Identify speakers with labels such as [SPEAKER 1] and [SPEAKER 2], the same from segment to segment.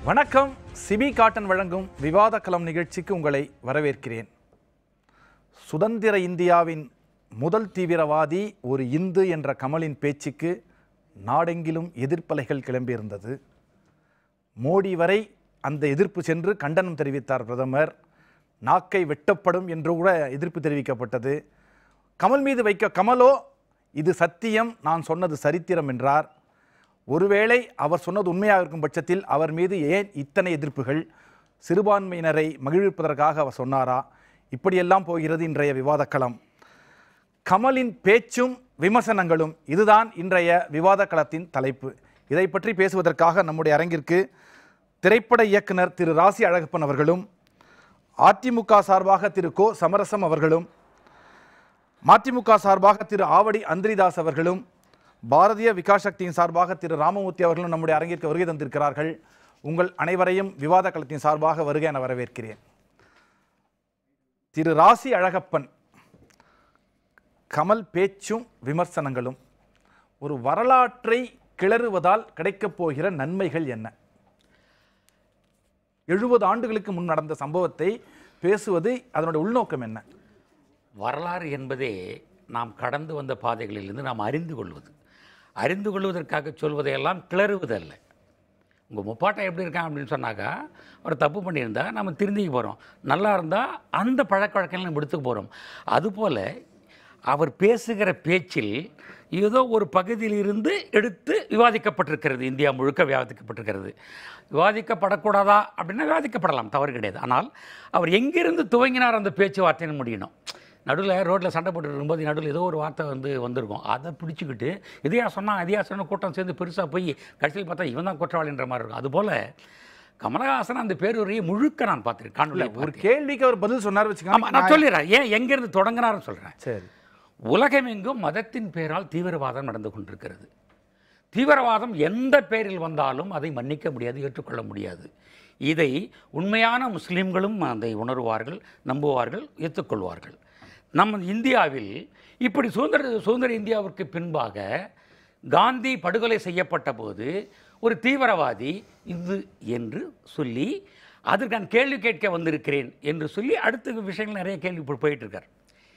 [SPEAKER 1] வணக்கம் CP cotton வழங்கும் விவாத களம் நிகழ்ச்சிக்கு உங்களை வரவேற்கிறேன் சுதந்திர இந்தியாவின் முதல் தீவிரவாதி ஒரு இந்து என்ற கமலின் பேச்சுக்கு நாடெங்கிலும் எதிர்ப்பலைகள் கிளம்பியிருந்தது மோடி வரை அந்த எதிர்ப்பு சென்று கண்டனம் தெரிவித்தார் பிரதமர் நாக்கை வெட்டப்படும் என்று கூட எதிர்ப்பு தெரிவிக்கப்பட்டது கமல் மீது வைக்க கமலோ இது சத்தியம் நான் சொன்னது சரித்திரம் என்றார் ஒருவேளை அவர் சொன்னது உண்மையாக இருக்கும் பட்சத்தில் அவர் மீது ஏன் இத்தனை எதிர்ப்புகள் சிறுபான்மையினரை மகிழ்விப்பதற்காக அவர் சொன்னாரா இப்படியெல்லாம் போகிறது இன்றைய விவாதக்களம் கமலின் பேச்சும் விமர்சனங்களும் இதுதான் இன்றைய விவாதக்களத்தின் தலைப்பு இதை பற்றி பேசுவதற்காக நம்முடைய அரங்கிற்கு திரைப்பட இயக்குனர் திரு ராசி அழகப்பன் அவர்களும் அதிமுக சார்பாக திரு கோ சமரசம் அவர்களும் மதிமுக சார்பாக திரு ஆவடி அந்திரிதாஸ் அவர்களும் பாரதிய விகாஸ் சக்தியின் சார்பாக திரு ராமமூர்த்தி அவர்களும் நம்முடைய அரங்கிற்கு வருகை தந்திருக்கிறார்கள் உங்கள் அனைவரையும் விவாத களத்தின் சார்பாக வருகை என வரவேற்கிறேன் திரு ராசி அழகப்பன் கமல் பேச்சும் விமர்சனங்களும் ஒரு வரலாற்றை கிளறுவதால் கிடைக்கப் போகிற நன்மைகள் என்ன எழுபது ஆண்டுகளுக்கு முன் நடந்த சம்பவத்தை பேசுவது அதனுடைய உள்நோக்கம் என்ன
[SPEAKER 2] வரலாறு என்பதே நாம் கடந்து வந்த பாதைகளிலிருந்து நாம் அறிந்து கொள்வது அறிந்து கொள்வதற்காக சொல்வதையெல்லாம் கிளறுவதல்ல உங்கள் முப்பாட்டை எப்படி இருக்கான் அப்படின்னு சொன்னாக்கா அவர் தப்பு பண்ணியிருந்தா நம்ம திருந்திக்க போகிறோம் நல்லா இருந்தால் அந்த பழக்க வழக்கங்களை நம்ம எடுத்துக்க போகிறோம் அதுபோல் அவர் பேசுகிற பேச்சில் ஏதோ ஒரு பகுதியிலிருந்து எடுத்து விவாதிக்கப்பட்டிருக்கிறது இந்தியா முழுக்க விவாதிக்கப்பட்டிருக்கிறது விவாதிக்கப்படக்கூடாதா அப்படின்னா விவாதிக்கப்படலாம் தவறு கிடையாது ஆனால் அவர் எங்கிருந்து துவங்கினார் அந்த பேச்சுவார்த்தைன்னு முடியணும் நடுவில் ரோட்டில் சண்டை போட்டு இருக்கும்போது நடுவில் ஏதோ ஒரு வார்த்தை வந்து வந்திருக்கும் அதை பிடிச்சிக்கிட்டு இதையா சொன்னால் அதையா சொன்ன கூட்டம் சேர்ந்து பெருசாக போய் கடைசியில் பார்த்தா இவன் தான் குற்றவாளின்ற மாதிரி இருக்கும் அதுபோல் கமலஹாசன் அந்த பேருரையை முழுக்க நான் பார்த்துருக்கேன் காணொலி
[SPEAKER 1] ஒரு கேள்விக்கு அவர் பதில் சொன்னார்
[SPEAKER 2] ஆமாம்
[SPEAKER 1] வச்சுக்கோங்க
[SPEAKER 2] நான் சொல்லிடுறேன் ஏன் எங்கேருந்து தொடங்கினார்னு சொல்கிறேன்
[SPEAKER 1] சரி
[SPEAKER 2] உலகமெங்கும் மதத்தின் பெயரால் தீவிரவாதம் நடந்து கொண்டிருக்கிறது தீவிரவாதம் எந்த பெயரில் வந்தாலும் அதை மன்னிக்க முடியாது ஏற்றுக்கொள்ள முடியாது இதை உண்மையான முஸ்லீம்களும் அதை உணர்வார்கள் நம்புவார்கள் ஏற்றுக்கொள்வார்கள் நம்ம இந்தியாவில் இப்படி சுதந்திர சுதந்திர இந்தியாவிற்கு பின்பாக காந்தி படுகொலை செய்யப்பட்ட போது ஒரு தீவிரவாதி இது என்று சொல்லி அதற்கு நான் கேள்வி கேட்க வந்திருக்கிறேன் என்று சொல்லி அடுத்த விஷயங்கள் நிறைய கேள்வி இப்போ போயிட்டு இருக்கார்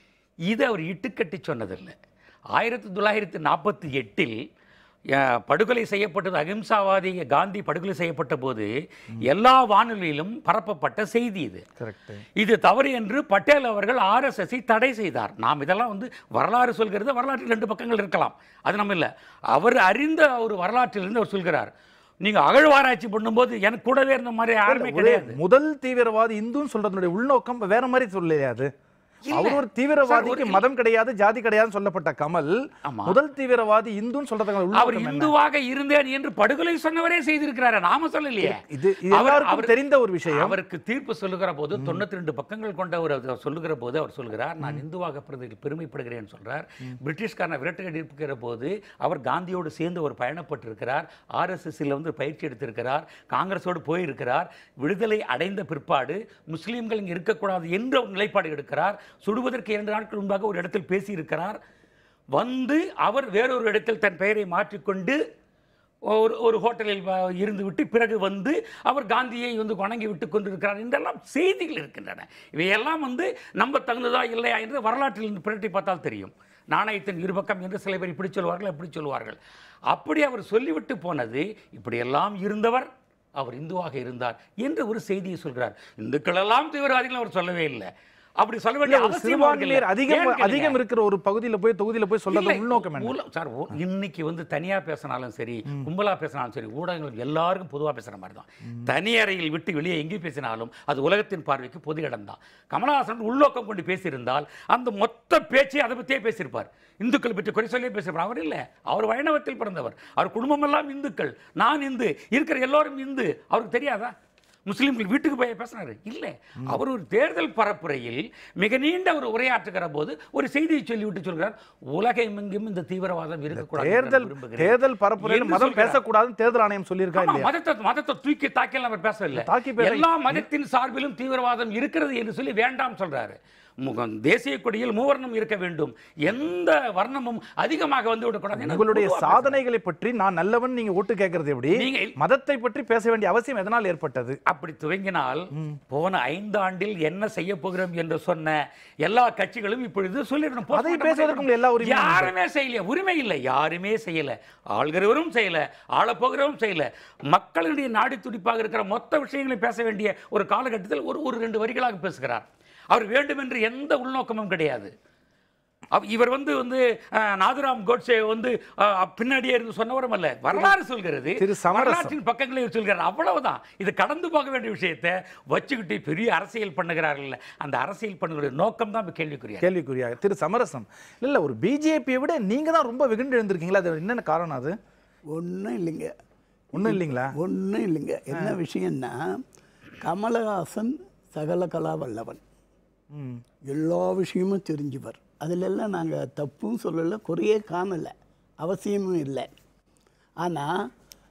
[SPEAKER 2] இது அவர் இட்டுக்கட்டி சொன்னதில்லை ஆயிரத்தி தொள்ளாயிரத்தி நாற்பத்தி எட்டில் அஹ், படுகொலை செய்யப்பட்டது அகிம்சாவாதி காந்தி படுகொலை செய்யப்பட்ட போது எல்லா வானொலியிலும் பரப்பப்பட்ட செய்தி இது
[SPEAKER 1] கரெக்ட்
[SPEAKER 2] இது தவறு என்று பட்டேல் அவர்கள் ஆர்எஸ்எஸ்ஸை தடை செய்தார் நாம் இதெல்லாம் வந்து வரலாறு சொல்கிறது வரலாற்றில் ரெண்டு பக்கங்கள் இருக்கலாம் அது நம்ம இல்லை அவர் அறிந்த ஒரு வரலாற்றிலிருந்து அவர் சொல்கிறார் நீங்கள் அகழ்வாராய்ச்சி பண்ணும்போது எனக்கு கூடவே இருந்த மாதிரி யாருமே கிடையாது
[SPEAKER 1] முதல் தீவிரவாதி இந்துன்னு சொல்றதுடைய உள்நோக்கம் வேற மாதிரி சொல்லலையா அது
[SPEAKER 2] இல்ல.
[SPEAKER 1] அவர் ஒரு தீவிரவாதிக்கு
[SPEAKER 2] சார்,
[SPEAKER 1] மதம் கிடையாது ஜாதி கிடையாதுன்னு சொல்லப்பட்ட கமல்
[SPEAKER 2] ஆமா.
[SPEAKER 1] முதல் தீவிரவாதி இந்துன்னு சொல்றதுக்கான
[SPEAKER 2] அவர்
[SPEAKER 1] உள்நோக்கம் என்ன
[SPEAKER 2] இந்துவாக இருந்தேன் என்று படுகொலை சொன்னவரே செய்திருக்கிறாரு நாம சொல்லலையே
[SPEAKER 1] இது இது
[SPEAKER 2] அவர்-
[SPEAKER 1] எல்லாருக்கும்
[SPEAKER 2] அவர்-
[SPEAKER 1] தெரிந்த ஒரு விஷயம்
[SPEAKER 2] அவருக்கு தீர்ப்பு சொல்லுகிற போது தொண்ணூத்தி ரெண்டு பக்கங்கள் கொண்ட ஒரு அவர் சொல்லுகிற போது அவர் சொல்கிறார் நான் இந்துவாக பிறந்ததில் பெருமைப்படுகிறேன் சொல்றார் பிரிட்டிஷ்காரனை விரட்டு அடிக்கிற போது அவர் காந்தியோடு சேர்ந்து ஒரு பயணப்பட்டிருக்கிறார் ஆர்எஸ்எஸ்ல வந்து பயிற்சி எடுத்திருக்கிறார் காங்கிரஸோடு போயிருக்கிறார் விடுதலை அடைந்த பிற்பாடு முஸ்லீம்கள் இங்கே இருக்கக்கூடாது என்று ஒரு நிலைப்பாடு எடுக்கிறார் சுடுவதற்கு இரண்டு நாட்கள் முன்பாக ஒரு இடத்தில் பேசியிருக்கிறார் வந்து அவர் வேறொரு இடத்தில் தன் பெயரை மாற்றிக்கொண்டு ஒரு ஒரு ஹோட்டலில் வ- இருந்து விட்டு பிறகு வந்து அவர் காந்தியை வந்து வணங்கி விட்டு கொண்டிருக்கிறார் என்றெல்லாம் செய்திகள் இருக்கின்றன இவையெல்லாம் வந்து நம்ப தகுந்ததா இல்லையா என்று வரலாற்றில் இருந்து புரட்டி பார்த்தால் தெரியும் நாணயத்தின் இருபக்கம் என்று சில பேர் இப்படி சொல்வார்கள் அப்படி சொல்வார்கள் அப்படி அவர் சொல்லிவிட்டு போனது இப்படியெல்லாம் இருந்தவர் அவர் இந்துவாக இருந்தார் என்று ஒரு செய்தியை சொல்கிறார் இந்துக்கள் எல்லாம் தீவிரவாதிகள் அவர் சொல்லவே இல்லை அப்படி சொல்ல வேண்டிய
[SPEAKER 1] ஒரு
[SPEAKER 2] அவசியம் அவருக்கு இல்லை.
[SPEAKER 1] சிறுபான்மையர் அதிகம்
[SPEAKER 2] ஏன்னு கேளுங்க.
[SPEAKER 1] அதிகம் இருக்கிற ஒரு பகுதியில போய் தொகுதியில போய் சொல்றது
[SPEAKER 2] இல்லை,
[SPEAKER 1] உள்நோக்கம் என்ன
[SPEAKER 2] ஊல- சார் ஊ- இன்னைக்கு வந்து தனியா பேசினாலும் சரி கும்பலா பேசினாலும் சரி ஊடகங்கள் எல்லாருக்கும் பொதுவா பேசுற மாதிரி தான் தனி அறையில் விட்டு வெளியே எங்கே பேசினாலும் அது உலகத்தின் பார்வைக்கு பொது இடம் தான் கமலஹாசன் உள்நோக்கம் கொண்டு பேசியிருந்தால் அந்த மொத்த பேச்சை அதை பற்றியே பேசியிருப்பார் இந்துக்கள் பற்றி குறை சொல்லியே பேசியிருப்பார் அவர் இல்லை அவர் வைணவத்தில் பிறந்தவர் அவர் குடும்பமெல்லாம் இந்துக்கள் நான் இந்து இருக்கிற எல்லோரும் இந்து அவருக்கு தெரியாதா முஸ்லீம்கள் வீட்டுக்கு போய் பேசினாரு இல்லை அவர் ஒரு தேர்தல் பரப்புரையில் மிக நீண்ட ஒரு உரையாற்றுகிற போது ஒரு செய்தியை சொல்லிவிட்டு சொல்கிறார் உலகமெங்கும் இந்த தீவிரவாதம் இருக்கக்கூடாது என்று
[SPEAKER 1] தேர்தல்
[SPEAKER 2] நான் விரும்புகிறேன்."
[SPEAKER 1] தேர்தல் பரப்புரையில்
[SPEAKER 2] என்று
[SPEAKER 1] மதம்
[SPEAKER 2] சொல்கிறார்.
[SPEAKER 1] பேசக்கூடாதுன்னு தேர்தல் ஆணையம் சொல்லியிருக்கா
[SPEAKER 2] ஆமா,
[SPEAKER 1] இல்லையா
[SPEAKER 2] மதத்தை மதத்தை தூக்கி தாக்கல அவர் பேசவில்லை
[SPEAKER 1] தாக்கி பேச-
[SPEAKER 2] எல்லா மதத்தின் சார்பிலும் தீவிரவாதம் இருக்கிறது என்று சொல்லி வேண்டாம் சொல்றாரு முகம் தேசிய கொடியில் மூவர்ணம் இருக்க வேண்டும் எந்த வர்ணமும் அதிகமாக வந்து விடக்கூடாது எனக்கு
[SPEAKER 1] உங்களுடைய
[SPEAKER 2] பொதுவா
[SPEAKER 1] சாதனைகளை பற்றி நான் நல்லவன் நீங்க ஓட்டு கேட்கறது எப்படி
[SPEAKER 2] நீங்க
[SPEAKER 1] மதத்தை பற்றி பேச வேண்டிய அவசியம் எதனால் ஏற்பட்டது
[SPEAKER 2] அப்படி துவங்கினால் போன ஐந்து ஆண்டில் என்ன செய்ய போகிறோம் என்று சொன்ன எல்லா கட்சிகளும் இப்பொழுது சொல்லிடணும்
[SPEAKER 1] அதை
[SPEAKER 2] postmortem
[SPEAKER 1] பேசுவதற்கு உங்களுக்கு எல்லா உரிமையும் உண்டு.
[SPEAKER 2] யாருமே செய்யல உரிமை இல்லை யாருமே செய்யல ஆள்கிறவரும் செய்யல ஆளப்போகிறவரும் செய்யல மக்களுடைய நாடி துடிப்பாக இருக்கிற மொத்த விஷயங்களையும் பேச வேண்டிய ஒரு காலகட்டத்தில் ஒரு ஒரு ரெண்டு வரிகளாக பேசுகிறார் அவர் வேண்டும் என்று எந்த உள்நோக்கமும் கிடையாது அவ- இவர் வந்து வந்து அஹ், நாதுராம் கோட்சே வந்து அஹ், பின்னாடியே இருந்து சொன்னவரும் அல்ல வரலாறு சொல்கிறது
[SPEAKER 1] திரு சமரசம்.
[SPEAKER 2] வரலாற்றின் பக்கங்களை இவர் சொல்கிறார் அவ்வளவுதான் இது கடந்து போக வேண்டிய விஷயத்தை வச்சுக்கிட்டு பெரிய அரசியல் பண்ணுகிறார்கள் அந்த அரசியல் பண்ணுகிற நோக்கம் தான் கேள்விக்குரிய
[SPEAKER 1] கேள்விக்குறியாக திரு சமரசம் இல்ல ஒரு பிஜேபியை விட நீங்க தான் ரொம்ப வெகுண்டு எழுந்திருக்கீங்களா அது என்னென்ன காரணம் அது
[SPEAKER 3] ஒன்றும் இல்லைங்க
[SPEAKER 1] ஒண்ணும் இல்லைங்களா
[SPEAKER 3] ஒன்றும் இல்லைங்க என்ன விஷயம்னா கமலஹாசன் சகல கலா வல்லவன்
[SPEAKER 1] ம்
[SPEAKER 3] எல்லா விஷயமும் தெரிஞ்சவர் அதிலெல்லாம் நாங்கள் தப்பும் சொல்லலை குறையே காணலை அவசியமும் இல்லை ஆனால்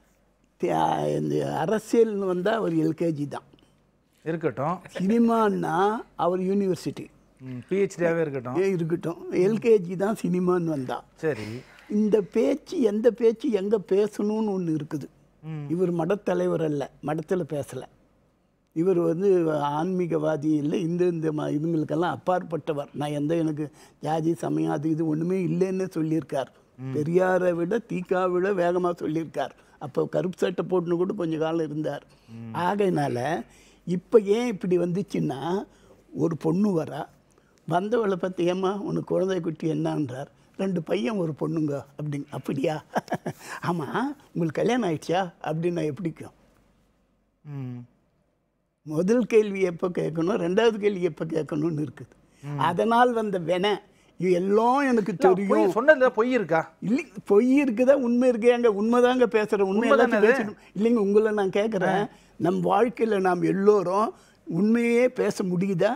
[SPEAKER 3] இந்த அரசியல்னு வந்தால் அவர் எல்கேஜி தான்
[SPEAKER 1] இருக்கட்டும்
[SPEAKER 3] சினிமான்னா அவர் யூனிவர்சிட்டி
[SPEAKER 1] பிஹெச்டியாவே இருக்கட்டும்
[SPEAKER 3] ஏ இருக்கட்டும் எல்கேஜி தான் சினிமான்னு வந்தா
[SPEAKER 1] சரி
[SPEAKER 3] இந்த பேச்சு எந்த பேச்சு எங்கே பேசணும்னு ஒன்று இருக்குது இவர் மடத்தலைவர் அல்ல மடத்தில் பேசலை இவர் வந்து ஆன்மீகவாதி இல்லை இந்த இந்த ம இதுங்களுக்கெல்லாம் அப்பாற்பட்டவர் நான் எந்த எனக்கு ஜாதி சமயம் அது இது ஒன்றுமே இல்லைன்னு சொல்லியிருக்கார் பெரியாரை விட தீக்கா விட வேகமாக சொல்லியிருக்கார் அப்போ கருப்பு சட்டை போட்டுன்னு கூட கொஞ்ச காலம் இருந்தார் ஆகையினால இப்போ ஏன் இப்படி வந்துச்சுன்னா ஒரு பொண்ணு வரா வந்தவளை பற்றி ஏம்மா உனக்கு குழந்தை குட்டி என்னன்றார் ரெண்டு பையன் ஒரு பொண்ணுங்க அப்படிங்க அப்படியா ஆமாம் உங்களுக்கு கல்யாணம் ஆயிடுச்சா அப்படின்னு நான் எப்படிக்கும்
[SPEAKER 1] ம்
[SPEAKER 3] முதல் கேள்வி எப்போ கேட்கணும் ரெண்டாவது கேள்வி எப்போ கேட்கணும்னு இருக்குது அதனால் வந்த வென இது எல்லாம் எனக்கு தெரியும்
[SPEAKER 1] பொய் சொன்னதுல பொய் இருக்கா
[SPEAKER 3] இல்லை பொய் இருக்குதா உண்மை இருக்கேங்க உண்மைதாங்க பேசுகிறேன் உண்மை
[SPEAKER 1] உண்மைதானே
[SPEAKER 3] எல்லாத்தையும்
[SPEAKER 1] அது?
[SPEAKER 3] பேசணும் இல்லைங்க உங்களை நான் கேட்குறேன் நம் வாழ்க்கையில் நாம் எல்லோரும் உண்மையே பேச முடியுதா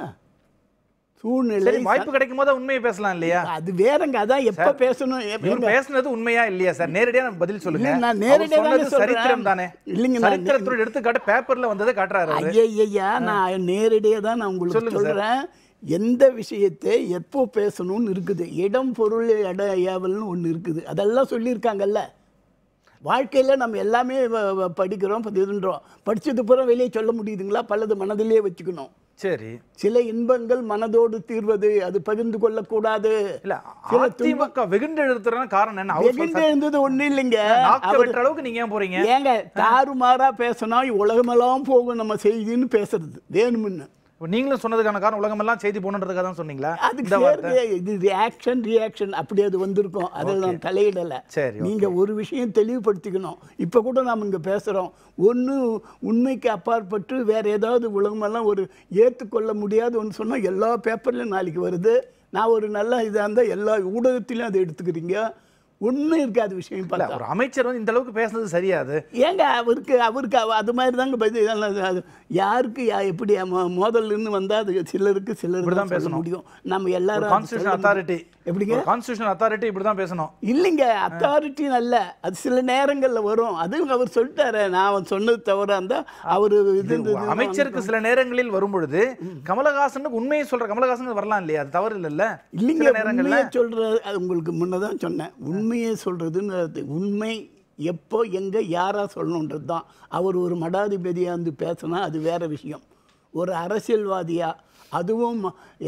[SPEAKER 3] சூழ்நிலை
[SPEAKER 1] சரி வாய்ப்பு கிடைக்கும் போது உண்மையை பேசலாம் இல்லையா
[SPEAKER 3] அது வேறங்க அதான் எப்போ பேசணும் எப்ப-
[SPEAKER 1] இவர் பேசுனது உண்மையா இல்லையா சார் நேரடியா நம்ம பதில் சொல்லுங்க
[SPEAKER 3] இல்ல, நான்
[SPEAKER 1] அவர்
[SPEAKER 3] நேரடியா தாங்க
[SPEAKER 1] சொன்னது
[SPEAKER 3] சொல்றேன்.
[SPEAKER 1] சரித்திரம் தானே
[SPEAKER 3] இல்லைங்க, நான்
[SPEAKER 1] சரித்திரத்தோட எடுத்துக்காட்டு பேப்பர்ல வந்ததை காட்டுறாரு அவரு.
[SPEAKER 3] ஐயா நான் நேரடியாக தான் நான் உங்களுக்கு
[SPEAKER 1] சொல்லுங்க சார்.
[SPEAKER 3] சொல்கிறேன் எந்த விஷயத்தை எப்போ பேசணும்னு இருக்குது இடம் பொருள் இட ஏவல்னு ஒன்று இருக்குது அதெல்லாம் சொல்லியிருக்காங்கல்ல வாழ்க்கையில் நம்ம எல்லாமே வ- வ- படிக்கிறோம் பதிதுன்றோம் படிச்சது பூரா வெளியே சொல்ல முடியுதுங்களா பலது மனதிலே வச்சுக்கணும்
[SPEAKER 1] சரி
[SPEAKER 3] சில இன்பங்கள் மனதோடு தீர்வது அது பகிர்ந்து கொள்ளக்கூடாது
[SPEAKER 1] இல்ல
[SPEAKER 3] சில துன்ப-
[SPEAKER 1] அதிமுக வெகுண்டு எழுதுறதுனா காரணம் என்ன அவர்
[SPEAKER 3] வெகுண்டு
[SPEAKER 1] சொல்ற-
[SPEAKER 3] இருந்தது ஒன்றும் இல்லைங்க
[SPEAKER 1] நாக்க
[SPEAKER 3] அவர்
[SPEAKER 1] வெட்டுற அளவுக்கு நீங்க ஏன் போறீங்க
[SPEAKER 3] ஏங்க தாறுமாறா பேசினா உலகமெல்லாம் போகும் நம்ம செய்தின்னு பேசுறது வேணுமுன்னு
[SPEAKER 1] இப்ப நீங்களும் சொன்னதுக்கான காரணம் உலகமெல்லாம் செய்தி போகணுன்றதுக்காக தான் சொன்னீங்களா
[SPEAKER 3] அதுக்கு
[SPEAKER 1] இந்த வார்த்தை
[SPEAKER 3] சேர்த்து இது ரியாக்ஷன் ரியாக்ஷன் அப்படி அது வந்திருக்கும் அதில் நான் தலையிடலை
[SPEAKER 1] சரி,
[SPEAKER 3] நீங்க ஒரு விஷயம் தெளிவுபடுத்திக்கணும் இப்போ கூட நாம் இங்க பேசுறோம் ஒண்ணு உண்மைக்கு அப்பாற்பட்டு வேற ஏதாவது உலகமெல்லாம் ஒரு ஏற்றுக்கொள்ள முடியாத ஒன்று சொன்னா எல்லா பேப்பர்லையும் நாளைக்கு வருது நான் ஒரு நல்ல இதாக இருந்தால் எல்லா ஊடகத்திலையும் அதை எடுத்துக்கிறீங்க ஒன்றும் இருக்காது விஷயம்
[SPEAKER 1] இல்ல
[SPEAKER 3] பார்த்தா
[SPEAKER 1] ஒரு அமைச்சர் வந்து இந்த அளவுக்கு பேசுனது சரியாது
[SPEAKER 3] ஏங்க அவருக்கு அவருக்கு அவ- அது மாதிரி தாங்க பதில் இதெல்லாம் அது யாருக்கு யா எப்படி மோ- மோதல்னு வந்தா அது சிலருக்கு சிலருக்கு
[SPEAKER 1] இப்படிதான்
[SPEAKER 3] தான் சொல்ல
[SPEAKER 1] பேசணும்.
[SPEAKER 3] முடியும் நம்ம எல்லாரும் அது
[SPEAKER 1] கான்ஸ்டியூஷன்
[SPEAKER 3] சொல்ல
[SPEAKER 1] அத்தாரிட்டி
[SPEAKER 3] எப்படிங்க
[SPEAKER 1] கான்ஸ்டியூஷன் அத்தாரிட்டி இப்படிதான் பேசணும்
[SPEAKER 3] இல்லைங்க அத்தாரிட்டி அல்ல அது சில நேரங்கள்ல வரும் அதுவும் அவர் சொல்லிட்டாரு நான் சொன்னது தவறா இருந்தா அவர் இது
[SPEAKER 1] இது
[SPEAKER 3] இது- இது-
[SPEAKER 1] அமைச்சருக்கு சில நேரங்களில் வரும் பொழுது கமலஹாசனுக்கு உண்மையை சொல்ற கமலஹாசன் வரலாம் இல்லையா அது தவறு இல்லைல்ல
[SPEAKER 3] இல்லைங்க
[SPEAKER 1] சில நேரங்கள்ல
[SPEAKER 3] உண்மையை சொல்றது அது உங்களுக்கு முன்னதான் சொன்னேன் உண்மையை சொல்றதுன்னு அது உண்மை எப்போ எங்க யாரா சொல்லணுன்றது தான் அவர் ஒரு மடாதிபதியா வந்து பேசினா அது வேற விஷயம் ஒரு அரசியல்வாதியா அதுவும்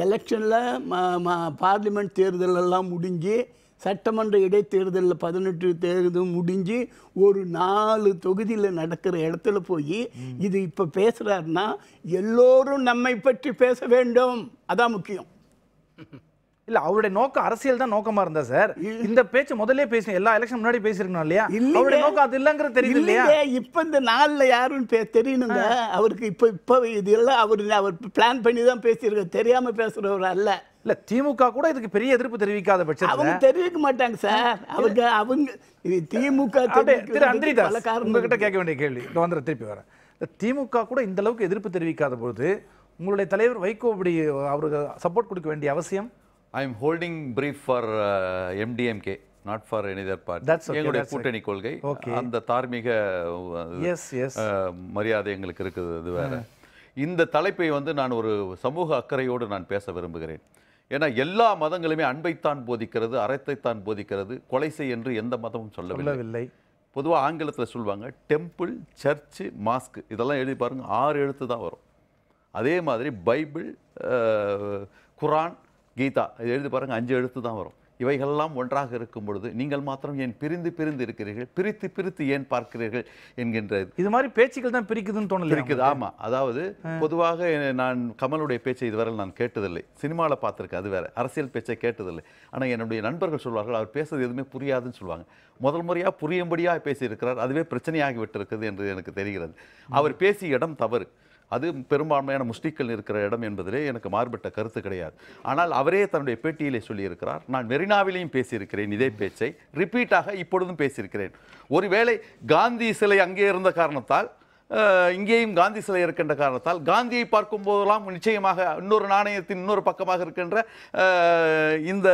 [SPEAKER 3] எலெக்ஷனில் பார்லிமெண்ட் தேர்தல் எல்லாம் முடிஞ்சு சட்டமன்ற இடைத்தேர்தலில் பதினெட்டு தேர்தல் முடிஞ்சு ஒரு நாலு தொகுதியில் நடக்கிற இடத்துல போய் இது இப்போ பேசுகிறாருன்னா எல்லோரும் நம்மை பற்றி பேச வேண்டும் அதான் முக்கியம்
[SPEAKER 1] இல்ல அவருடைய நோக்கம் அரசியல் தான் நோக்கமா இருந்தா சார் இந்த பேச்சு முதல்ல பேசி எல்லா எலெக்ஷன் முன்னாடி பேசிருக்கணும் இல்லையா
[SPEAKER 3] இல்லைங்க.
[SPEAKER 1] அவருடைய நோக்கம் அது இல்லங்கிறது தெரியுது இல்லையா
[SPEAKER 3] இல்லைங்க, இப்ப இந்த நாள்ல யாருன்னு பே தெரியணுங்க அவருக்கு இப்ப இப்ப இது எல்லாம் அவர் அவர் பிளான் பண்ணி தான் பேசியிருக்காரு தெரியாம பேசுறவர் அல்ல
[SPEAKER 1] இல்ல திமுக கூட இதுக்கு பெரிய எதிர்ப்பு தெரிவிக்காத பட்சத்துல
[SPEAKER 3] அவங்க தெரிவிக்க மாட்டாங்க சார் அவங்க அவங்க இது திமுக
[SPEAKER 1] அப்படியே திரு
[SPEAKER 3] தெரிவிக்கிறதுக்கு
[SPEAKER 1] அந்திரிதாஸ்
[SPEAKER 3] பல காரணம்
[SPEAKER 1] உங்ககிட்ட
[SPEAKER 3] இருக்கு.
[SPEAKER 1] கேட்க வேண்டிய கேள்வி இப்போ வந்து திருப்பி வரேன் இந்த திமுக கூட இந்த அளவுக்கு எதிர்ப்பு தெரிவிக்காத போது உங்களுடைய தலைவர் வைகோ இப்படி அவருக்கு சப்போர்ட் கொடுக்க வேண்டிய அவசியம்
[SPEAKER 4] I am holding brief for MDMK not for any party
[SPEAKER 1] That's okay,
[SPEAKER 4] எங்களுடைய
[SPEAKER 1] that's
[SPEAKER 4] கூட்டணி கொள்கை
[SPEAKER 1] Okay.
[SPEAKER 4] அந்த தார்மீக uh,
[SPEAKER 1] Yes, yes.
[SPEAKER 4] uh, மரியாதை எங்களுக்கு இருக்குது இது வேற இந்த தலைப்பை வந்து நான் ஒரு சமூக அக்கறையோடு நான் பேச விரும்புகிறேன் ஏன்னா எல்லா மதங்களுமே அன்பைத்தான் போதிக்கிறது அறத்தைத்தான் போதிக்கிறது கொலை செய் என்று எந்த மதமும் சொல்லவில்லை
[SPEAKER 1] சொல்லவில்லை
[SPEAKER 4] பொதுவாக ஆங்கிலத்தில் சொல்லுவாங்க டெம்பிள் சர்ச்சு மாஸ்க் இதெல்லாம் எழுதி பாருங்க ஆறு எழுத்து தான் வரும் அதே மாதிரி பைபிள் அஹ், குரான் கீதா இது எழுதி பாருங்க அஞ்சு எழுத்து தான் வரும் இவைகளெல்லாம் ஒன்றாக இருக்கும் பொழுது நீங்கள் மாத்திரம் ஏன் பிரிந்து பிரிந்து இருக்கிறீர்கள் பிரித்து பிரித்து ஏன் பார்க்கிறீர்கள் என்கின்ற இது
[SPEAKER 1] இது மாதிரி பேச்சுக்கள் தான் பிரிக்குதுன்னு தோணல
[SPEAKER 4] இருக்குது ஆமா அதாவது பொதுவாக நான் கமலுடைய பேச்சை இதுவரை நான் கேட்டதில்லை சினிமாவில் பார்த்துருக்கேன் அது வேற அரசியல் பேச்சை கேட்டதில்லை ஆனால் என்னுடைய நண்பர்கள் சொல்வார்கள் அவர் பேசுறது எதுவுமே புரியாதுன்னு சொல்லுவாங்க முதல் முறையாக புரியும்படியாக பேசியிருக்கிறார் அதுவே பிரச்சனையாகி விட்டிருக்கிறது என்று எனக்கு தெரிகிறது அவர் பேசிய இடம் தவறு அது பெரும்பான்மையான முஸ்லிம்கள் இருக்கிற இடம் என்பதிலே எனக்கு மாறுபட்ட கருத்து கிடையாது ஆனால் அவரே தன்னுடைய பேட்டியிலே சொல்லியிருக்கிறார் நான் மெரினாவிலையும் பேசியிருக்கிறேன் இதே பேச்சை ரிப்பீட்டாக இப்பொழுதும் பேசியிருக்கிறேன் ஒருவேளை காந்தி சிலை அங்கே இருந்த காரணத்தால் அஹ், இங்கேயும் காந்தி சிலை இருக்கின்ற காரணத்தால் காந்தியை பார்க்கும் போதெல்லாம் நிச்சயமாக இன்னொரு நாணயத்தின் இன்னொரு பக்கமாக இருக்கின்ற அஹ், இந்த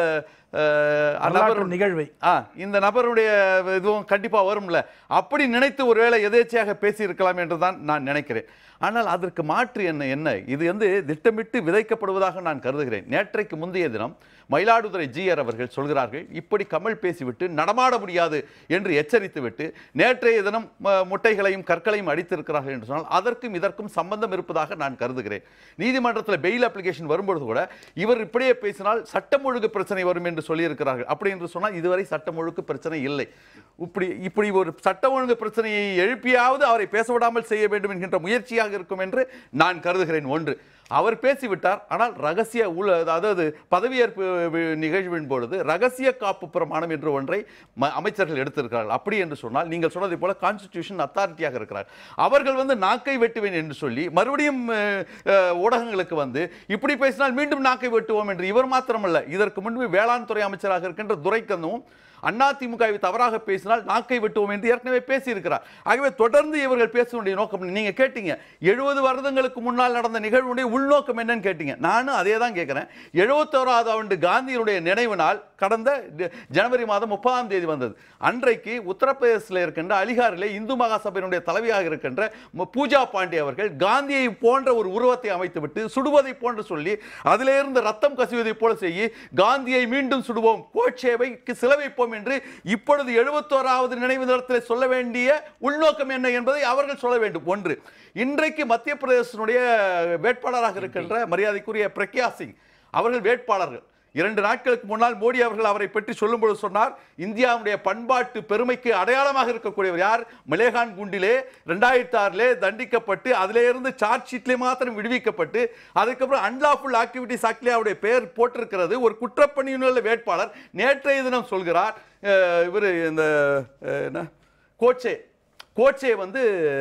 [SPEAKER 4] அஹ்,
[SPEAKER 1] வரலாற்று
[SPEAKER 4] நபர்
[SPEAKER 1] நிகழ்வை
[SPEAKER 4] ஆ இந்த நபருடைய இதுவும் கண்டிப்பாக வரும்ல அப்படி நினைத்து ஒருவேளை எதேச்சையாக பேசியிருக்கலாம் என்று தான் நான் நினைக்கிறேன் ஆனால் அதற்கு மாற்று என்ன என்ன இது வந்து திட்டமிட்டு விதைக்கப்படுவதாக நான் கருதுகிறேன் நேற்றைக்கு முந்தைய தினம் மயிலாடுதுறை ஜிஆர் அவர்கள் சொல்கிறார்கள் இப்படி கமல் பேசிவிட்டு நடமாட முடியாது என்று எச்சரித்துவிட்டு நேற்றைய தினம் ம- முட்டைகளையும் கற்களையும் அடித்திருக்கிறார்கள் என்று சொன்னால் அதற்கும் இதற்கும் சம்பந்தம் இருப்பதாக நான் கருதுகிறேன் நீதிமன்றத்தில் பெயில் அப்ளிகேஷன் வரும்பொழுது கூட இவர் இப்படியே பேசினால் சட்டம் ஒழுங்கு பிரச்சனை வரும் என்று சொல்லியிருக்கிறார்கள் அப்படி என்று சொன்னால் இதுவரை சட்டம் ஒழுங்கு பிரச்சனை இல்லை இப்படி இப்படி ஒரு சட்ட ஒழுங்கு பிரச்சனையை எழுப்பியாவது அவரை பேச விடாமல் செய்ய வேண்டும் என்கின்ற முயற்சியாக இருக்கும் என்று நான் கருதுகிறேன் ஒன்று அவர் பேசிவிட்டார் ஆனால் ரகசிய உள்ள அதாவது பதவியேற்பு வி- நிகழ்வின் பொழுது ரகசிய காப்பு பிரமாணம் என்று ஒன்றை ம- அமைச்சர்கள் எடுத்திருக்கிறார்கள் அப்படி என்று சொன்னால் நீங்கள் சொன்னதை போல கான்ஸ்டிடியூஷன் அத்தாரிட்டியாக இருக்கிறார் அவர்கள் வந்து நாக்கை வெட்டுவேன் என்று சொல்லி மறுபடியும் அஹ், அஹ், ஊடகங்களுக்கு வந்து இப்படி பேசினால் மீண்டும் நாக்கை வெட்டுவோம் என்று இவர் மாத்திரமல்ல இதற்கு முன்பு வேளாண் துறை அமைச்சராக இருக்கின்ற துரைக்கந்தும் அதிமுகவை தவறாக பேசினால் நாக்கை வெட்டுவோம் என்று ஏற்கனவே பேசியிருக்கிறார் ஆகவே தொடர்ந்து இவர்கள் பேச வேண்டிய நோக்கம் நீங்க கேட்டீங்க எழுபது வருடங்களுக்கு முன்னால் நடந்த நிகழ்வுடைய உள்நோக்கம் என்னன்னு கேட்டீங்க நானும் அதே தான் கேட்கிறேன் எழுபத்தோராவது ஆண்டு காந்தியினுடைய நினைவு நாள் கடந்த டி- ஜனவரி மாதம் முப்பதாம் தேதி வந்தது அன்றைக்கு உத்தரப்பிரதேசத்தில் இருக்கின்ற அலிகாரிலே இந்து மகாசபையினுடைய தலைவியாக இருக்கின்ற மு- பூஜா பாண்டே அவர்கள் காந்தியை போன்ற ஒரு உருவத்தை அமைத்துவிட்டு சுடுவதை போன்று சொல்லி அதிலே இருந்து ரத்தம் கசிவதை போல செய்ய காந்தியை மீண்டும் சுடுவோம் கோட்சேவைக்கு சில வைப்போம் என்று இப்பொழுது எழுபத்தோராவது நினைவு தினத்தில் சொல்ல வேண்டிய உள்நோக்கம் என்ன என்பதை அவர்கள் சொல்ல வேண்டும் ஒன்று இன்றைக்கு மத்திய பிரதேசனுடைய வேட்பாளராக இருக்கின்ற மரியாதைக்குரிய பிரக்யா சிங் அவர்கள் வேட்பாளர்கள் இரண்டு நாட்களுக்கு முன்னால் மோடி அவர்கள் அவரை பற்றி சொல்லும்போது சொன்னார் இந்தியாவுடைய பண்பாட்டு பெருமைக்கு அடையாளமாக இருக்கக்கூடியவர் யார் மலேகான் குண்டிலே ரெண்டாயிரத்தி ஆறிலே தண்டிக்கப்பட்டு அதிலே இருந்து சார்ஜ் ஷீட்லே மாத்திரம் விடுவிக்கப்பட்டு அதுக்கப்புறம் அன்லாஃபுல் ஆக்டிவிட்டிஸ் ஆக்ட்லேயே அவருடைய பெயர் போட்டிருக்கிறது ஒரு குற்றப்பணியுள்ள வேட்பாளர் நேற்றைய தினம் சொல்கிறார் இவர் இந்த அஹ், என்ன கோட்சே கோட்சே வந்து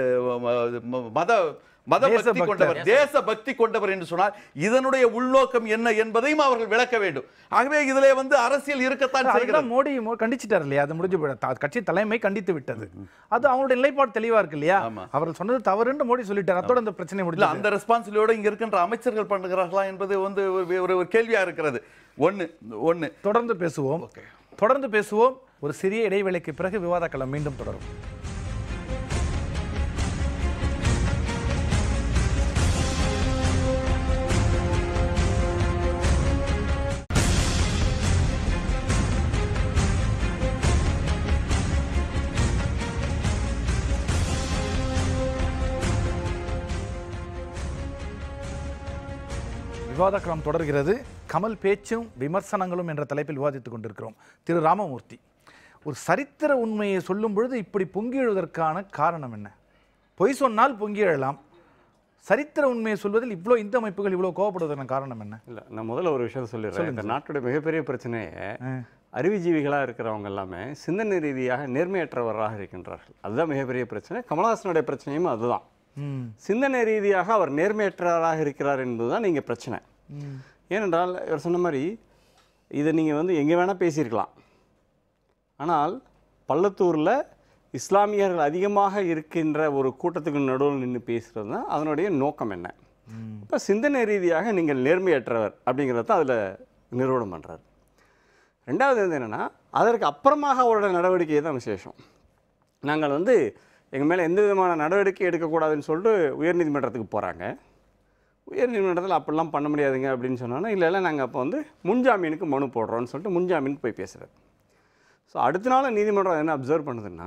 [SPEAKER 4] ம- ம- மத மத
[SPEAKER 1] தேச
[SPEAKER 4] பக்தி
[SPEAKER 1] பக்தர்.
[SPEAKER 4] கொண்டவர் தேச பக்தி கொண்டவர் என்று சொன்னால் இதனுடைய உள்நோக்கம் என்ன என்பதையும் அவர்கள் விளக்க வேண்டும் ஆகவே இதிலே வந்து அரசியல் இருக்கத்தான்
[SPEAKER 1] அதுதான்
[SPEAKER 4] செய்கிறது
[SPEAKER 1] மோடி மோ- கண்டிச்சிட்டார் இல்லையா அது முடிஞ்சு போயிடும். த- கட்சி தலைமை கண்டித்து விட்டது அது அவங்களுடைய நிலைப்பாடு தெளிவா இருக்கு இல்லையா
[SPEAKER 4] ஆமா.
[SPEAKER 1] அவர்கள் சொன்னது தவறுன்னு மோடி சொல்லிட்டார் அதோட அந்த பிரச்சனை
[SPEAKER 4] இல்ல
[SPEAKER 1] முடியல
[SPEAKER 4] அந்த ரெஸ்பான்சிபிலியோட இங்க இருக்கின்ற அமைச்சர்கள் பண்ணுகிறார்களா என்பது வந்து ஒரு- ஒரு ஒரு கேள்வியா இருக்கிறது ஒண்ணு ஒண்ணு
[SPEAKER 1] தொடர்ந்து பேசுவோம் தொடர்ந்து பேசுவோம் ஒரு சிறிய இடைவேளைக்கு பிறகு விவாத களம் மீண்டும் தொடரும் விவாத களம் தொடர்கிறது கமல் பேச்சும் விமர்சனங்களும் என்ற தலைப்பில் விவாதித்துக் கொண்டிருக்கிறோம் திரு ராமமூர்த்தி ஒரு சரித்திர உண்மையை சொல்லும் பொழுது இப்படி பொங்கி எழுவதற்கான காரணம் என்ன பொய் சொன்னால் பொங்கி எழலாம் சரித்திர உண்மையை சொல்வதில் இவ்வளோ இந்த அமைப்புகள் இவ்வளோ கோவப்படுவதற்கான காரணம் என்ன
[SPEAKER 5] இல்லை நான் முதல்ல ஒரு விஷயம் சொல்லிடுறேன் இந்த நாட்டுடைய மிகப்பெரிய பிரச்சனையே அறிவுஜீவிகளாக இருக்கிறவங்க எல்லாமே சிந்தனை ரீதியாக நேர்மையற்றவராக இருக்கின்றார்கள் அதுதான் மிகப்பெரிய பிரச்சனை கமலஹாசனுடைய பிரச்சனையும் அதுதான்
[SPEAKER 1] ம்
[SPEAKER 5] சிந்தனை ரீதியாக அவர் நேர்மையற்றவராக இருக்கிறார் என்பதுதான் இங்கே பிரச்சனை ஏனென்றால் இவர் சொன்ன மாதிரி இதை நீங்கள் வந்து எங்கே வேணால் பேசியிருக்கலாம் ஆனால் பள்ளத்தூரில் இஸ்லாமியர்கள் அதிகமாக இருக்கின்ற ஒரு கூட்டத்துக்கு நடுவில் நின்று பேசுகிறது தான் அதனுடைய நோக்கம் என்ன இப்போ சிந்தனை ரீதியாக நீங்கள் நேர்மையற்றவர் அப்படிங்கிறத தான் அதில் நிறுவனம் பண்ணுறாரு ரெண்டாவது வந்து என்னென்னா அதற்கு அப்புறமாக அவரோட நடவடிக்கை தான் விசேஷம் நாங்கள் வந்து எங்கள் மேலே எந்த விதமான நடவடிக்கை எடுக்கக்கூடாதுன்னு சொல்லிட்டு உயர்நீதிமன்றத்துக்கு போகிறாங்க உயர் நீதிமன்றத்தில் அப்படிலாம் பண்ண முடியாதுங்க அப்படின்னு சொன்னோன்னா இல்லை இல்லை நாங்கள் அப்போ வந்து முன்ஜாமீனுக்கு மனு போடுறோம்னு சொல்லிட்டு முன்ஜாமீனுக்கு போய் பேசுகிறார் ஸோ அடுத்த நாள் நீதிமன்றம் என்ன அப்சர்வ் பண்ணுதுன்னா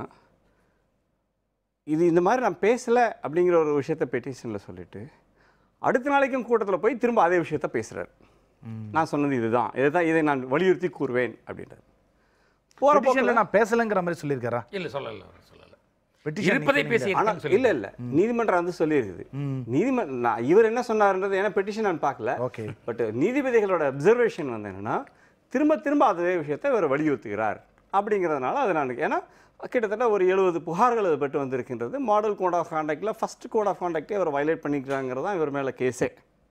[SPEAKER 5] இது இந்த மாதிரி நான் பேசலை அப்படிங்கிற ஒரு விஷயத்த பெட்டிஷனில் சொல்லிட்டு அடுத்த நாளைக்கும் கூட்டத்தில் போய் திரும்ப அதே விஷயத்த பேசுகிறார் நான் சொன்னது இதுதான் இதுதான் இதை நான் வலியுறுத்தி கூறுவேன் அப்படின்றார் போகிற
[SPEAKER 1] பெட்டிஷன்ல நான் பேசலைங்கிற மாதிரி சொல்லியிருக்காரா
[SPEAKER 2] இல்ல சொல்லல அவர் சொல்லல
[SPEAKER 1] பெட்டிஷன்
[SPEAKER 2] இருப்பதை
[SPEAKER 1] நீங்க
[SPEAKER 2] பேசி
[SPEAKER 5] ஆனால் இல்லை இல்லை நீதிமன்றம் வந்து சொல்லியிருக்குது நீதிமன்றம் நான் இவர் என்ன சொன்னாருன்றது ஏன்னா பெட்டிஷன் நான் பார்க்கல
[SPEAKER 1] ஓகே
[SPEAKER 5] பட் நீதிபதிகளோட அப்சர்வேஷன் வந்து என்னன்னா திரும்ப திரும்ப அதே விஷயத்தை இவர் வலியுறுத்துகிறார் அப்படிங்கிறதுனால அது நான் ஏன்னா கிட்டத்தட்ட ஒரு எழுபது புகார்கள் அது பெற்று வந்திருக்கின்றது மாடல் கோட் ஆஃப் கான்டாக்டில் ஃபர்ஸ்ட் கோட் ஆஃப் கான்டாக்டே அவர் வயலேட் பண்ணிக்கிறாங்கிறது தான் இவர் மேலே கேஸே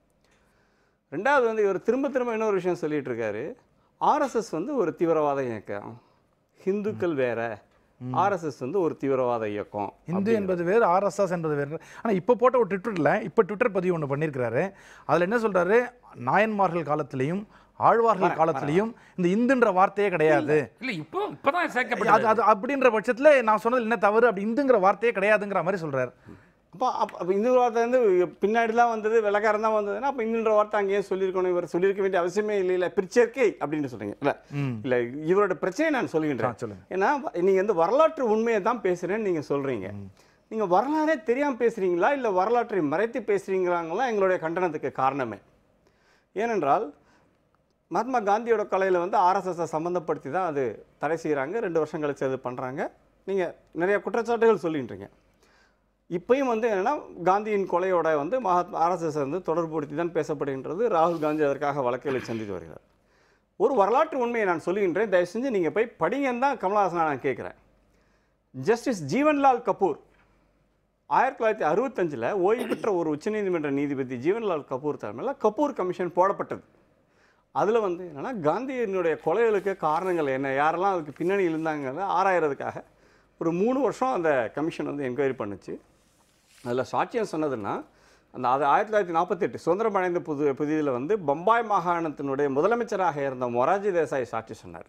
[SPEAKER 5] ரெண்டாவது வந்து இவர் திரும்ப திரும்ப இன்னொரு விஷயம் சொல்லிட்டு இருக்காரு ஆர்எஸ்எஸ் வந்து ஒரு தீவிரவாத இயக்கம் ஹிந்துக்கள் வேற ஆர்எஸ்எஸ் வந்து ஒரு தீவிரவாத இயக்கம்
[SPEAKER 1] இந்து என்பது வேறு ஆர்எஸ்எஸ் என்பது வேறு ஆனா இப்போ போட்ட ஒரு ட்விட்டரில் இப்போ ட்விட்டர் பதிவு ஒன்று பண்ணியிருக்கிறாரு அதுல என்ன சொல்றாரு நாயன்மார்கள் காலத்திலையும் ஆழ்வார்கள் காலத்திலையும் இந்த இந்துன்ற வார்த்தையே கிடையாது
[SPEAKER 2] இல்ல இப்போ இப்பதான்
[SPEAKER 1] அது
[SPEAKER 2] சேர்க்கப்பட்டது
[SPEAKER 1] அது அப்படின்ற பட்சத்துல நான் சொன்னது என்ன தவறு அப்படி இந்துங்கிற வார்த்தையே கிடையாதுங்கிற மாதிரி சொல்றாரு
[SPEAKER 5] அப்போ அப்போ அப்போ இந்த வார்த்தை வந்து பின்னாடி தான் வந்தது வெள்ளக்காரன் தான் வந்ததுன்னா அப்போ இந்துன்ற வார்த்தை அங்கேயே சொல்லியிருக்கணும் இவர் சொல்லியிருக்க வேண்டிய அவசியமே இல்லை இல்லை பிரிச்சேர்க்கை அப்படின்னு சொல்றீங்க இல்லை இல்லை இவரோட பிரச்சனையை நான் சொல்லுகின்றேன்
[SPEAKER 1] ஆ, சொல்லுங்க.
[SPEAKER 5] ஏன்னா நீங்கள் வந்து வரலாற்று உண்மையை தான் பேசுகிறேன்னு நீங்கள் சொல்கிறீங்க நீங்கள் வரலாறே தெரியாமல் பேசுகிறீங்களா இல்லை வரலாற்றை மறைத்து பேசுகிறீங்களாங்களா எங்களுடைய கண்டனத்துக்கு காரணமே ஏனென்றால் மகாத்மா காந்தியோட கொலையில் வந்து ஆர்எஸ்எஸ்ஸை சம்மந்தப்படுத்தி தான் அது தடை செய்கிறாங்க ரெண்டு வருஷம் கழிச்சு அது பண்ணுறாங்க நீங்கள் நிறைய குற்றச்சாட்டுகள் சொல்லின்றீங்க இப்பயும் வந்து என்னன்னா காந்தியின் கொலையோட வந்து மகாத்மா ஆர்எஸ்எஸ் வந்து தொடர்புபடுத்தி தான் பேசப்படுகின்றது ராகுல் காந்தி அதற்காக வழக்குகளை சந்தித்து வருகிறார் ஒரு வரலாற்று உண்மையை நான் சொல்லுகின்றேன் தயவு செஞ்சு நீங்கள் போய் படிங்கன்னு தான் கமலஹாசனை நான் கேட்குறேன் ஜஸ்டிஸ் ஜீவன்லால் கபூர் ஆயிரத்தி தொள்ளாயிரத்தி அறுபத்தஞ்சில் ஓய்வு பெற்ற ஒரு உச்சநீதிமன்ற நீதிபதி ஜீவன்லால் கபூர் தலைமையில் கபூர் கமிஷன் போடப்பட்டது அதில் வந்து என்னன்னா காந்தியினுடைய கொலைகளுக்கு காரணங்கள் என்ன யாரெல்லாம் அதுக்கு பின்னணி இருந்தாங்கிறத ஆராயறதுக்காக ஒரு மூணு வருஷம் அந்த கமிஷன் வந்து என்கொயரி பண்ணுச்சு அதில் சாட்சியம் சொன்னதுன்னா அந்த அது ஆயிரத்தி தொள்ளாயிரத்தி நாற்பத்தெட்டு சுதந்திரம் அடைந்த புது புதிதில் வந்து பம்பாய் மாகாணத்தினுடைய முதலமைச்சராக இருந்த மொராஜி தேசாய் சாட்சி சொன்னார்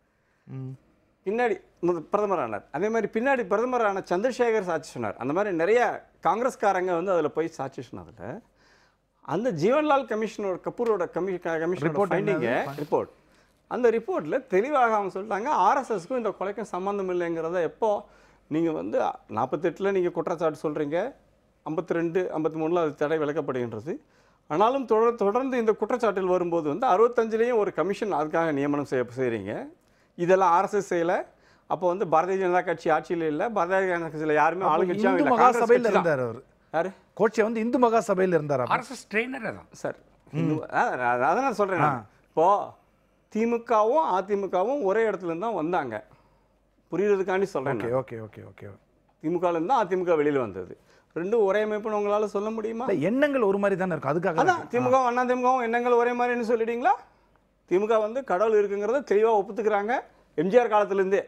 [SPEAKER 5] பின்னாடி முத- பிரதமரானார் அதே மாதிரி பின்னாடி பிரதமரான சந்திரசேகர் சாட்சி சொன்னார் அந்த மாதிரி நிறைய காங்கிரஸ்காரங்க வந்து அதில் போய் சாட்சி சொன்னதில் அந்த ஜீவன்லால் கமிஷனோட கபூரோட கமி கமிஷனோட
[SPEAKER 1] Report
[SPEAKER 5] ஃபைண்டிங்க ரிப்போர்ட் அந்த ரிப்போர்ட்டில் தெளிவாக அவங்க சொல்லிட்டாங்க ஆர்எஸ்எஸ்க்கும் இந்த கொலைக்கும் சம்மந்தம் இல்லைங்கிறத எப்போ நீங்கள் வந்து நாற்பத்தெட்டில் நீங்கள் குற்றச்சாட்டு சொல்கிறீங்க ஐம்பத்தி ரெண்டு ஐம்பத்தி மூணில் அது தடை விலக்கப்படுகின்றது ஆனாலும் தொடர் தொடர்ந்து இந்த குற்றச்சாட்டில் வரும்போது வந்து அறுபத்தஞ்சிலையும் ஒரு கமிஷன் அதுக்காக நியமனம் செய்ய செய்கிறீங்க இதெல்லாம் ஆர்எஸ்எஸ் செய்யலை அப்போ வந்து பாரதிய ஜனதா கட்சி ஆட்சியில் இல்லை பாரதிய ஜனதா கட்சியில் யாருமே
[SPEAKER 1] அப்போ
[SPEAKER 5] ஆளுங்கட்சியாக
[SPEAKER 1] இந்து
[SPEAKER 5] இல்லை
[SPEAKER 1] மகா
[SPEAKER 5] காங்கிரஸ்
[SPEAKER 1] சபையில்
[SPEAKER 5] கட்சி தான்.
[SPEAKER 1] இருந்தார் அவர்
[SPEAKER 5] யாரு
[SPEAKER 1] கோட்சே வந்து இந்து மகா சபையில் இருந்தார் அப்ப.
[SPEAKER 2] ஆர்எஸ்எஸ் ட்ரெயினர் தான்
[SPEAKER 5] சார் இந்து- அதான் அதான் அதான் நான் சொல்கிறேன் இப்போ திமுகவும் அதிமுகவும் ஒரே இடத்துல இருந்து தான் வந்தாங்க புரியுறதுக்காண்டி சொல்கிறேன்
[SPEAKER 1] ஓகே ஓகே ஓகே ஓகே
[SPEAKER 5] திமுகலேருந்து தான் அதிமுக வெளியில் வந்தது ரெண்டும் ஒரே அமைப்புன்னு உங்களால் சொல்ல முடியுமா
[SPEAKER 1] இல்ல, எண்ணங்கள் ஒரு மாதிரி தானே இருக்கும் அதுக்காக
[SPEAKER 5] அதான் திமுக அண்ணா திமுகவும் எண்ணங்கள் ஒரே மாதிரின்னு சொல்லிட்டீங்களா திமுக வந்து கடவுள் இருக்குங்கிறத தெளிவாக ஒப்புத்துக்கிறாங்க எம்ஜிஆர் காலத்துலேருந்தே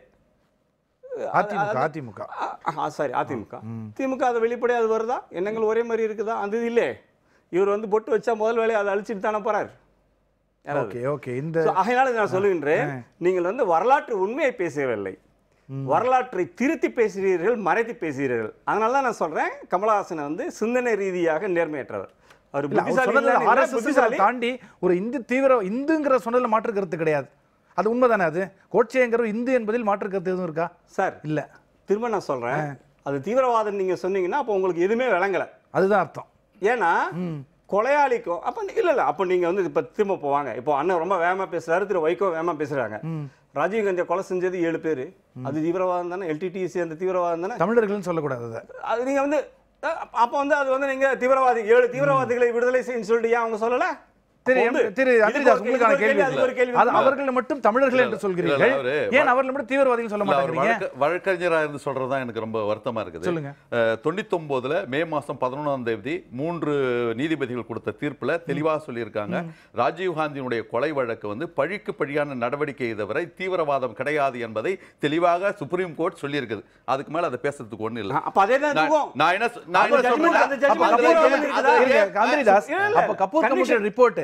[SPEAKER 1] அதிமுக அதிமுக
[SPEAKER 5] சாரி அதிமுக திமுக அதை வெளிப்படையா அது வருதா எண்ணங்கள் ஒரே மாதிரி இருக்குதா அந்த இது இல்லையே இவர் வந்து பொட்டு வச்சா முதல் வேலையை அதை அழிச்சிட்டு தானே போறார் யாராவது
[SPEAKER 1] ஓகே ஓகே இந்த
[SPEAKER 5] So, ஆகையினால நான் சொல்லுகின்றேன் நீங்கள் வந்து வரலாற்று உண்மையை பேசவில்லை வரலாற்றை திருத்தி பேசுகிறீர்கள் மறைத்து பேசுகிறீர்கள் அதனால தான் நான் சொல்றேன் கமலஹாசனை வந்து சிந்தனை ரீதியாக நேர்மையற்றவர் அவர்
[SPEAKER 1] இல்ல, அவர்
[SPEAKER 5] புத்திசாலி
[SPEAKER 1] சொன்னதுல
[SPEAKER 5] இல்லைன்னு இல்ல,
[SPEAKER 1] RSS
[SPEAKER 5] புத்திசாலி
[SPEAKER 1] தாண்டி ஒரு இந்து தீவிர இந்துங்கிற சொன்னதுல மாற்று கருத்து கிடையாது அது உண்மைதானே அது கோட்சேங்கிற இந்து என்பதில் மாற்று கருத்து எதுவும் இருக்கா
[SPEAKER 5] சார்
[SPEAKER 1] இல்ல
[SPEAKER 5] திரும்ப நான் சொல்றேன் அது தீவிரவாதம் நீங்க சொன்னீங்கன்னா அப்போ உங்களுக்கு எதுவுமே விளங்கல
[SPEAKER 1] அதுதான் அர்த்தம்
[SPEAKER 5] ஏன்னா கொலையாளிக்கும் அப்ப நீ- இல்ல இல்ல அப்ப நீங்க வந்து இப்ப திரும்ப போவாங்க இப்போ அண்ணன் ரொம்ப வேகமா பேசுறாரு திரு வைகோ வேகமா பேசுறாங்க ராஜீவ் காந்தியை கொலை செஞ்சது ஏழு பேர் அது தீவிரவாதம் தானே எல்டிடிசி அந்த தீவிரவாதம் தானே
[SPEAKER 1] தமிழர்கள்னு சொல்லக்கூடாது அதை
[SPEAKER 5] அது நீங்க வந்து அஹ், அப்ப வந்து அது வந்து நீங்க தீவிரவாதி ஏழு தீவிரவாதிகளை விடுதலை செய்யு சொல்லிட்டு ஏன் அவங்க சொல்லல
[SPEAKER 1] திரு
[SPEAKER 5] அப்போ
[SPEAKER 1] எம்-
[SPEAKER 5] வந்து
[SPEAKER 1] திரு
[SPEAKER 5] இதுக்கு
[SPEAKER 1] அந்திரிதாஸ்
[SPEAKER 5] ஒரு-
[SPEAKER 1] உங்களுக்கான
[SPEAKER 5] இதுக்கு ஒரு
[SPEAKER 1] கேள்வி
[SPEAKER 5] அதுக்கு ஒரு கேள்வி
[SPEAKER 1] அது
[SPEAKER 5] இருக்குமா?
[SPEAKER 1] அவர்கள் மட்டும் தமிழர்கள் என்று
[SPEAKER 4] இல்ல,
[SPEAKER 1] சொல்கிறீர்கள்
[SPEAKER 4] இல்ல, அவரு
[SPEAKER 1] ஏன் அவர்கள் மட்டும் தீவிரவாதிகள் சொல்ல
[SPEAKER 4] இல்ல, அவர்
[SPEAKER 1] மாட்டேங்கிறீங்க
[SPEAKER 4] வழக்க- வழக்கறிஞரா இருந்து சொல்றதுதான் எனக்கு ரொம்ப வருத்தமா இருக்குது
[SPEAKER 1] சொல்லுங்க.
[SPEAKER 4] அஹ், தொண்ணூத்தொன்பதுல மே மாசம் பதினொன்றாம் தேதி மூன்று நீதிபதிகள் கொடுத்த தீர்ப்புல தெளிவா சொல்லியிருக்காங்க ராஜீவ் காந்தியினுடைய கொலை வழக்கு வந்து பழிக்கு பழியான நடவடிக்கை தவிர தீவிரவாதம் கிடையாது என்பதை தெளிவாக சுப்ரீம் கோர்ட் சொல்லியிருக்குது அதுக்கு மேல அதை பேசுறதுக்கு ஒண்ணு இல்ல
[SPEAKER 5] அப்ப அதே தான்
[SPEAKER 4] நான்
[SPEAKER 5] இதுவும்.
[SPEAKER 4] நான் என்ன சொ- நான்
[SPEAKER 5] அப்ப
[SPEAKER 4] என்ன
[SPEAKER 5] judgment
[SPEAKER 4] சொல்றேன்னா,
[SPEAKER 5] அந்த judgment
[SPEAKER 1] அப்ப
[SPEAKER 5] அதே
[SPEAKER 1] கபூர்
[SPEAKER 5] judgment
[SPEAKER 1] கமிஷன்
[SPEAKER 5] இருக்குதா?
[SPEAKER 1] இருங்க, காந்திரிதாஸ்
[SPEAKER 5] இல்ல, இல்ல.
[SPEAKER 1] அப்ப கபூர்
[SPEAKER 5] Condition.
[SPEAKER 1] கமிஷன் ரிப்போர்ட்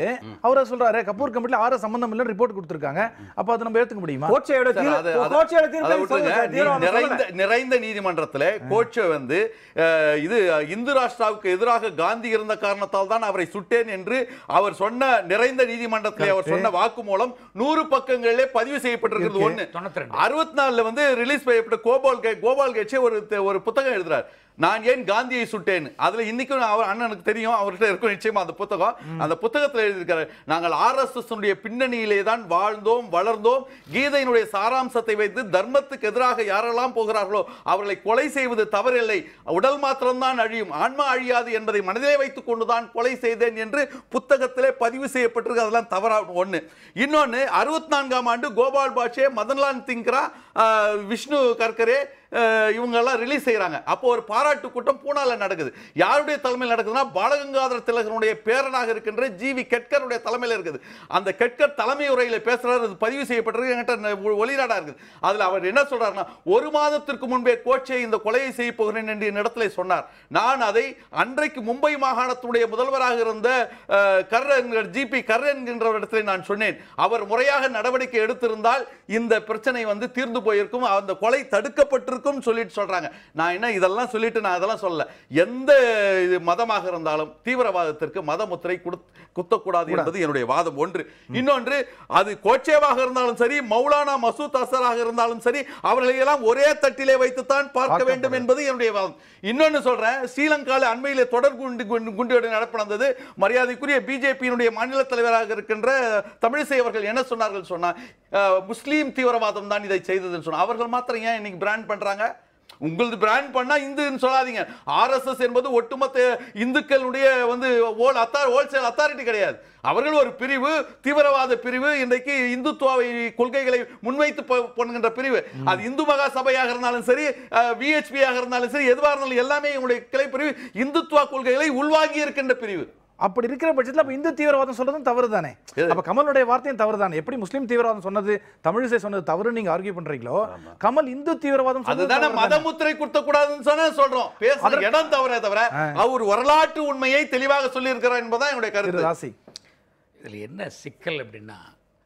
[SPEAKER 1] அவரை சொல்றாரு கபூர் கமிட்டில ஆறு சம்பந்தம் இல்லைன்னு ரிப்போர்ட் கொடுத்திருக்காங்க அப்ப அதை நம்ம ஏத்துக்க முடியுமா
[SPEAKER 5] கோட்சையோட
[SPEAKER 4] சார்,
[SPEAKER 5] தீர்ப்பு-
[SPEAKER 4] அது- அது-
[SPEAKER 5] கோட்சையோட
[SPEAKER 4] அதை
[SPEAKER 5] தீர்ப்பை
[SPEAKER 4] விட்டுருங்க.
[SPEAKER 5] சொல்லுங்க,
[SPEAKER 4] நீ
[SPEAKER 5] தீர்மானம்
[SPEAKER 4] நிறைந்த
[SPEAKER 5] சொல்லுங்க.
[SPEAKER 4] நிறைந்த நீதிமன்றத்துல கோட்சை வந்து அஹ், இது இந்து ராஷ்டிராவுக்கு எதிராக காந்தி இருந்த காரணத்தால் தான் அவரை சுட்டேன் என்று அவர் சொன்ன நிறைந்த நீதிமன்றத்திலே அவர் சொன்ன வாக்குமூலம் நூறு பக்கங்களிலே பதிவு செய்யப்பட்டிருக்கிறது ஒண்ணு
[SPEAKER 2] தொண்ணூத்தி ரெண்டு.
[SPEAKER 4] அறுபத்தி நாலுல வந்து ரிலீஸ் செய்யப்பட்ட கோபால் கே- கோபால் கேச்சே ஒரு த- ஒரு புத்தகம் எழுதுறார் நான் ஏன் காந்தியை சுட்டேன் அதுல இன்னைக்கும் அவர் அண்ணனுக்கு தெரியும் அவர்கிட்ட இருக்கும் நிச்சயமா அந்த புத்தகம் அந்த புத்தகத்துல எழுதியிருக்காரு நாங்கள் ஆர்எஸ்எஸ் உடைய பின்னணியிலே தான் வாழ்ந்தோம் வளர்ந்தோம் கீதையினுடைய சாராம்சத்தை வைத்து தர்மத்துக்கு எதிராக யாரெல்லாம் போகிறார்களோ அவர்களை கொலை செய்வது தவறில்லை உடல் மாத்திரம்தான் அழியும் ஆன்மா அழியாது என்பதை மனதிலே வைத்துக் கொண்டுதான் கொலை செய்தேன் என்று புத்தகத்திலே பதிவு செய்யப்பட்டிருக்கு அதெல்லாம் தவறா ஒண்ணு இன்னொன்னு அறுபத்தி நான்காம் ஆண்டு கோபால் பாஷே மதன்லால் திங்க்ரா ஆஹ், விஷ்ணு கர்கரே ஆஹ், இவங்க எல்லாம் ரிலீஸ் செய்யறாங்க அப்போ ஒரு பாராட்டு கூட்டம் பூனால நடக்குது யாருடைய தலைமையில் நடக்குதுன்னா பாலகங்காதர திலகனுடைய பேரனாக இருக்கின்ற ஜிவி கெட்கருடைய தலைமையில் இருக்குது அந்த கெட்கர் தலைமை உரையில பேசுறாரு அது பதிவு செய்யப்பட்டிருக்கு என்கிட்ட ந- ஒளிநாடா இருக்குது அதுல அவர் என்ன சொல்றாருன்னா ஒரு மாதத்திற்கு முன்பே கோச்சை இந்த கொலையை செய்ய போகிறேன் என்று என்னிடத்திலே சொன்னார் நான் அதை அன்றைக்கு மும்பை மாகாணத்துடைய முதல்வராக இருந்த அஹ், கர் என்கிற ஜிபி கர் என்கின்றவரிடத்திலே நான் சொன்னேன் அவர் முறையாக நடவடிக்கை எடுத்திருந்தால் இந்த பிரச்சனை வந்து தீர்ந்து போயிருக்கும் அந்த கொலை தடுக்கப்பட்டிருக்கும் சொல்லிட்டு சொல்றாங்க நான் என்ன இதெல்லாம் சொல்லிட்டு நான் அதெல்லாம் சொல்லல எந்த இது மதமாக இருந்தாலும் தீவிரவாதத்திற்கு மத முத்திரை குடுத்- குத்தக்கூடாது என்பது என்னுடைய வாதம் ஒன்று இன்னொன்று அது கோச்சேவாக இருந்தாலும் சரி மௌலானா மசூத் அசராக இருந்தாலும் சரி அவர்களை எல்லாம் ஒரே தட்டிலே வைத்துத்தான் பார்க்க வேண்டும் என்பது என்னுடைய வாதம் இன்னொன்னு சொல்றேன் ஸ்ரீலங்கால அண்மையிலே தொடர் குண்டு குண்டு- குண்டுவெடி நடப்பு நடந்தது மரியாதைக்குரிய பிஜேபியினுடைய மாநில தலைவராக இருக்கின்ற தமிழிசை அவர்கள் என்ன சொன்னார்கள் சொன்னா அஹ், முஸ்லீம் தீவிரவாதம் தான் இதை செய்ததுன்னு சொன்னா அவர்கள் மாத்திரம் ஏன் இன்னைக்கு பிராண்ட் பண்றாங்க உங்களது பிராண்ட் பண்ணா இந்துன்னு சொல்லாதீங்க ஆர்எஸ்எஸ் என்பது ஒட்டுமொத்த இந்துக்களுடைய வந்து ஓல் அத்தார் ஹோல்சேல் அத்தாரிட்டி கிடையாது அவர்கள் ஒரு பிரிவு தீவிரவாத பிரிவு இன்றைக்கு இந்துத்துவாவை கொள்கைகளை முன்வைத்து ப- பண்ணுகின்ற பிரிவு அது இந்து மகா சபையாக இருந்தாலும் சரி விஹெச்பியாக இருந்தாலும் சரி எதுவாக இருந்தாலும் எல்லாமே இவங்களுடைய கிளை பிரிவு இந்துத்துவ கொள்கைகளை உள்வாங்கி இருக்கின்ற பிரிவு
[SPEAKER 1] அப்படி இருக்கிற பட்சத்துல அப்ப இந்து தீவிரவாதம் சொல்றதும் தவறு தானே
[SPEAKER 4] எது?
[SPEAKER 1] அப்ப கமலுடைய வார்த்தையும் தவறு தானே எப்படி முஸ்லீம் தீவிரவாதம் சொன்னது தமிழிசை சொன்னது தவறு நீங்க ஆர்கியூ பண்றீங்களோ கமல் இந்து தீவிரவாதம் சொன்னது
[SPEAKER 4] அதுதானே
[SPEAKER 1] தவறு
[SPEAKER 4] மத
[SPEAKER 1] தானே?
[SPEAKER 4] முத்திரை குடுத்த கூடாதுன்னு சொன்னா சொல்றோம் பேசுற இடம் தவிர தவிர அவர் வரலாற்று உண்மையை தெளிவாக சொல்லி இருக்கிறார் என்பதுதான் என்னுடைய
[SPEAKER 1] திரு
[SPEAKER 4] கருத்து
[SPEAKER 1] ராசி
[SPEAKER 2] இதில் என்ன சிக்கல் அப்படின்னா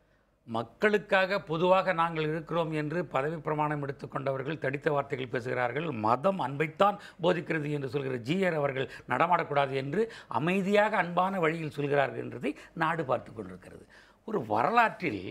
[SPEAKER 2] மக்களுக்காக பொதுவாக நாங்கள் இருக்கிறோம் என்று பதவி பிரமாணம் எடுத்துக்கொண்டவர்கள் தடித்த வார்த்தைகள் பேசுகிறார்கள் மதம் அன்பைத்தான் போதிக்கிறது என்று சொல்கிற ஜீயர் அவர்கள் நடமாடக்கூடாது என்று அமைதியாக அன்பான வழியில் சொல்கிறார்கள் என்றதை நாடு பார்த்து கொண்டிருக்கிறது ஒரு வரலாற்றில்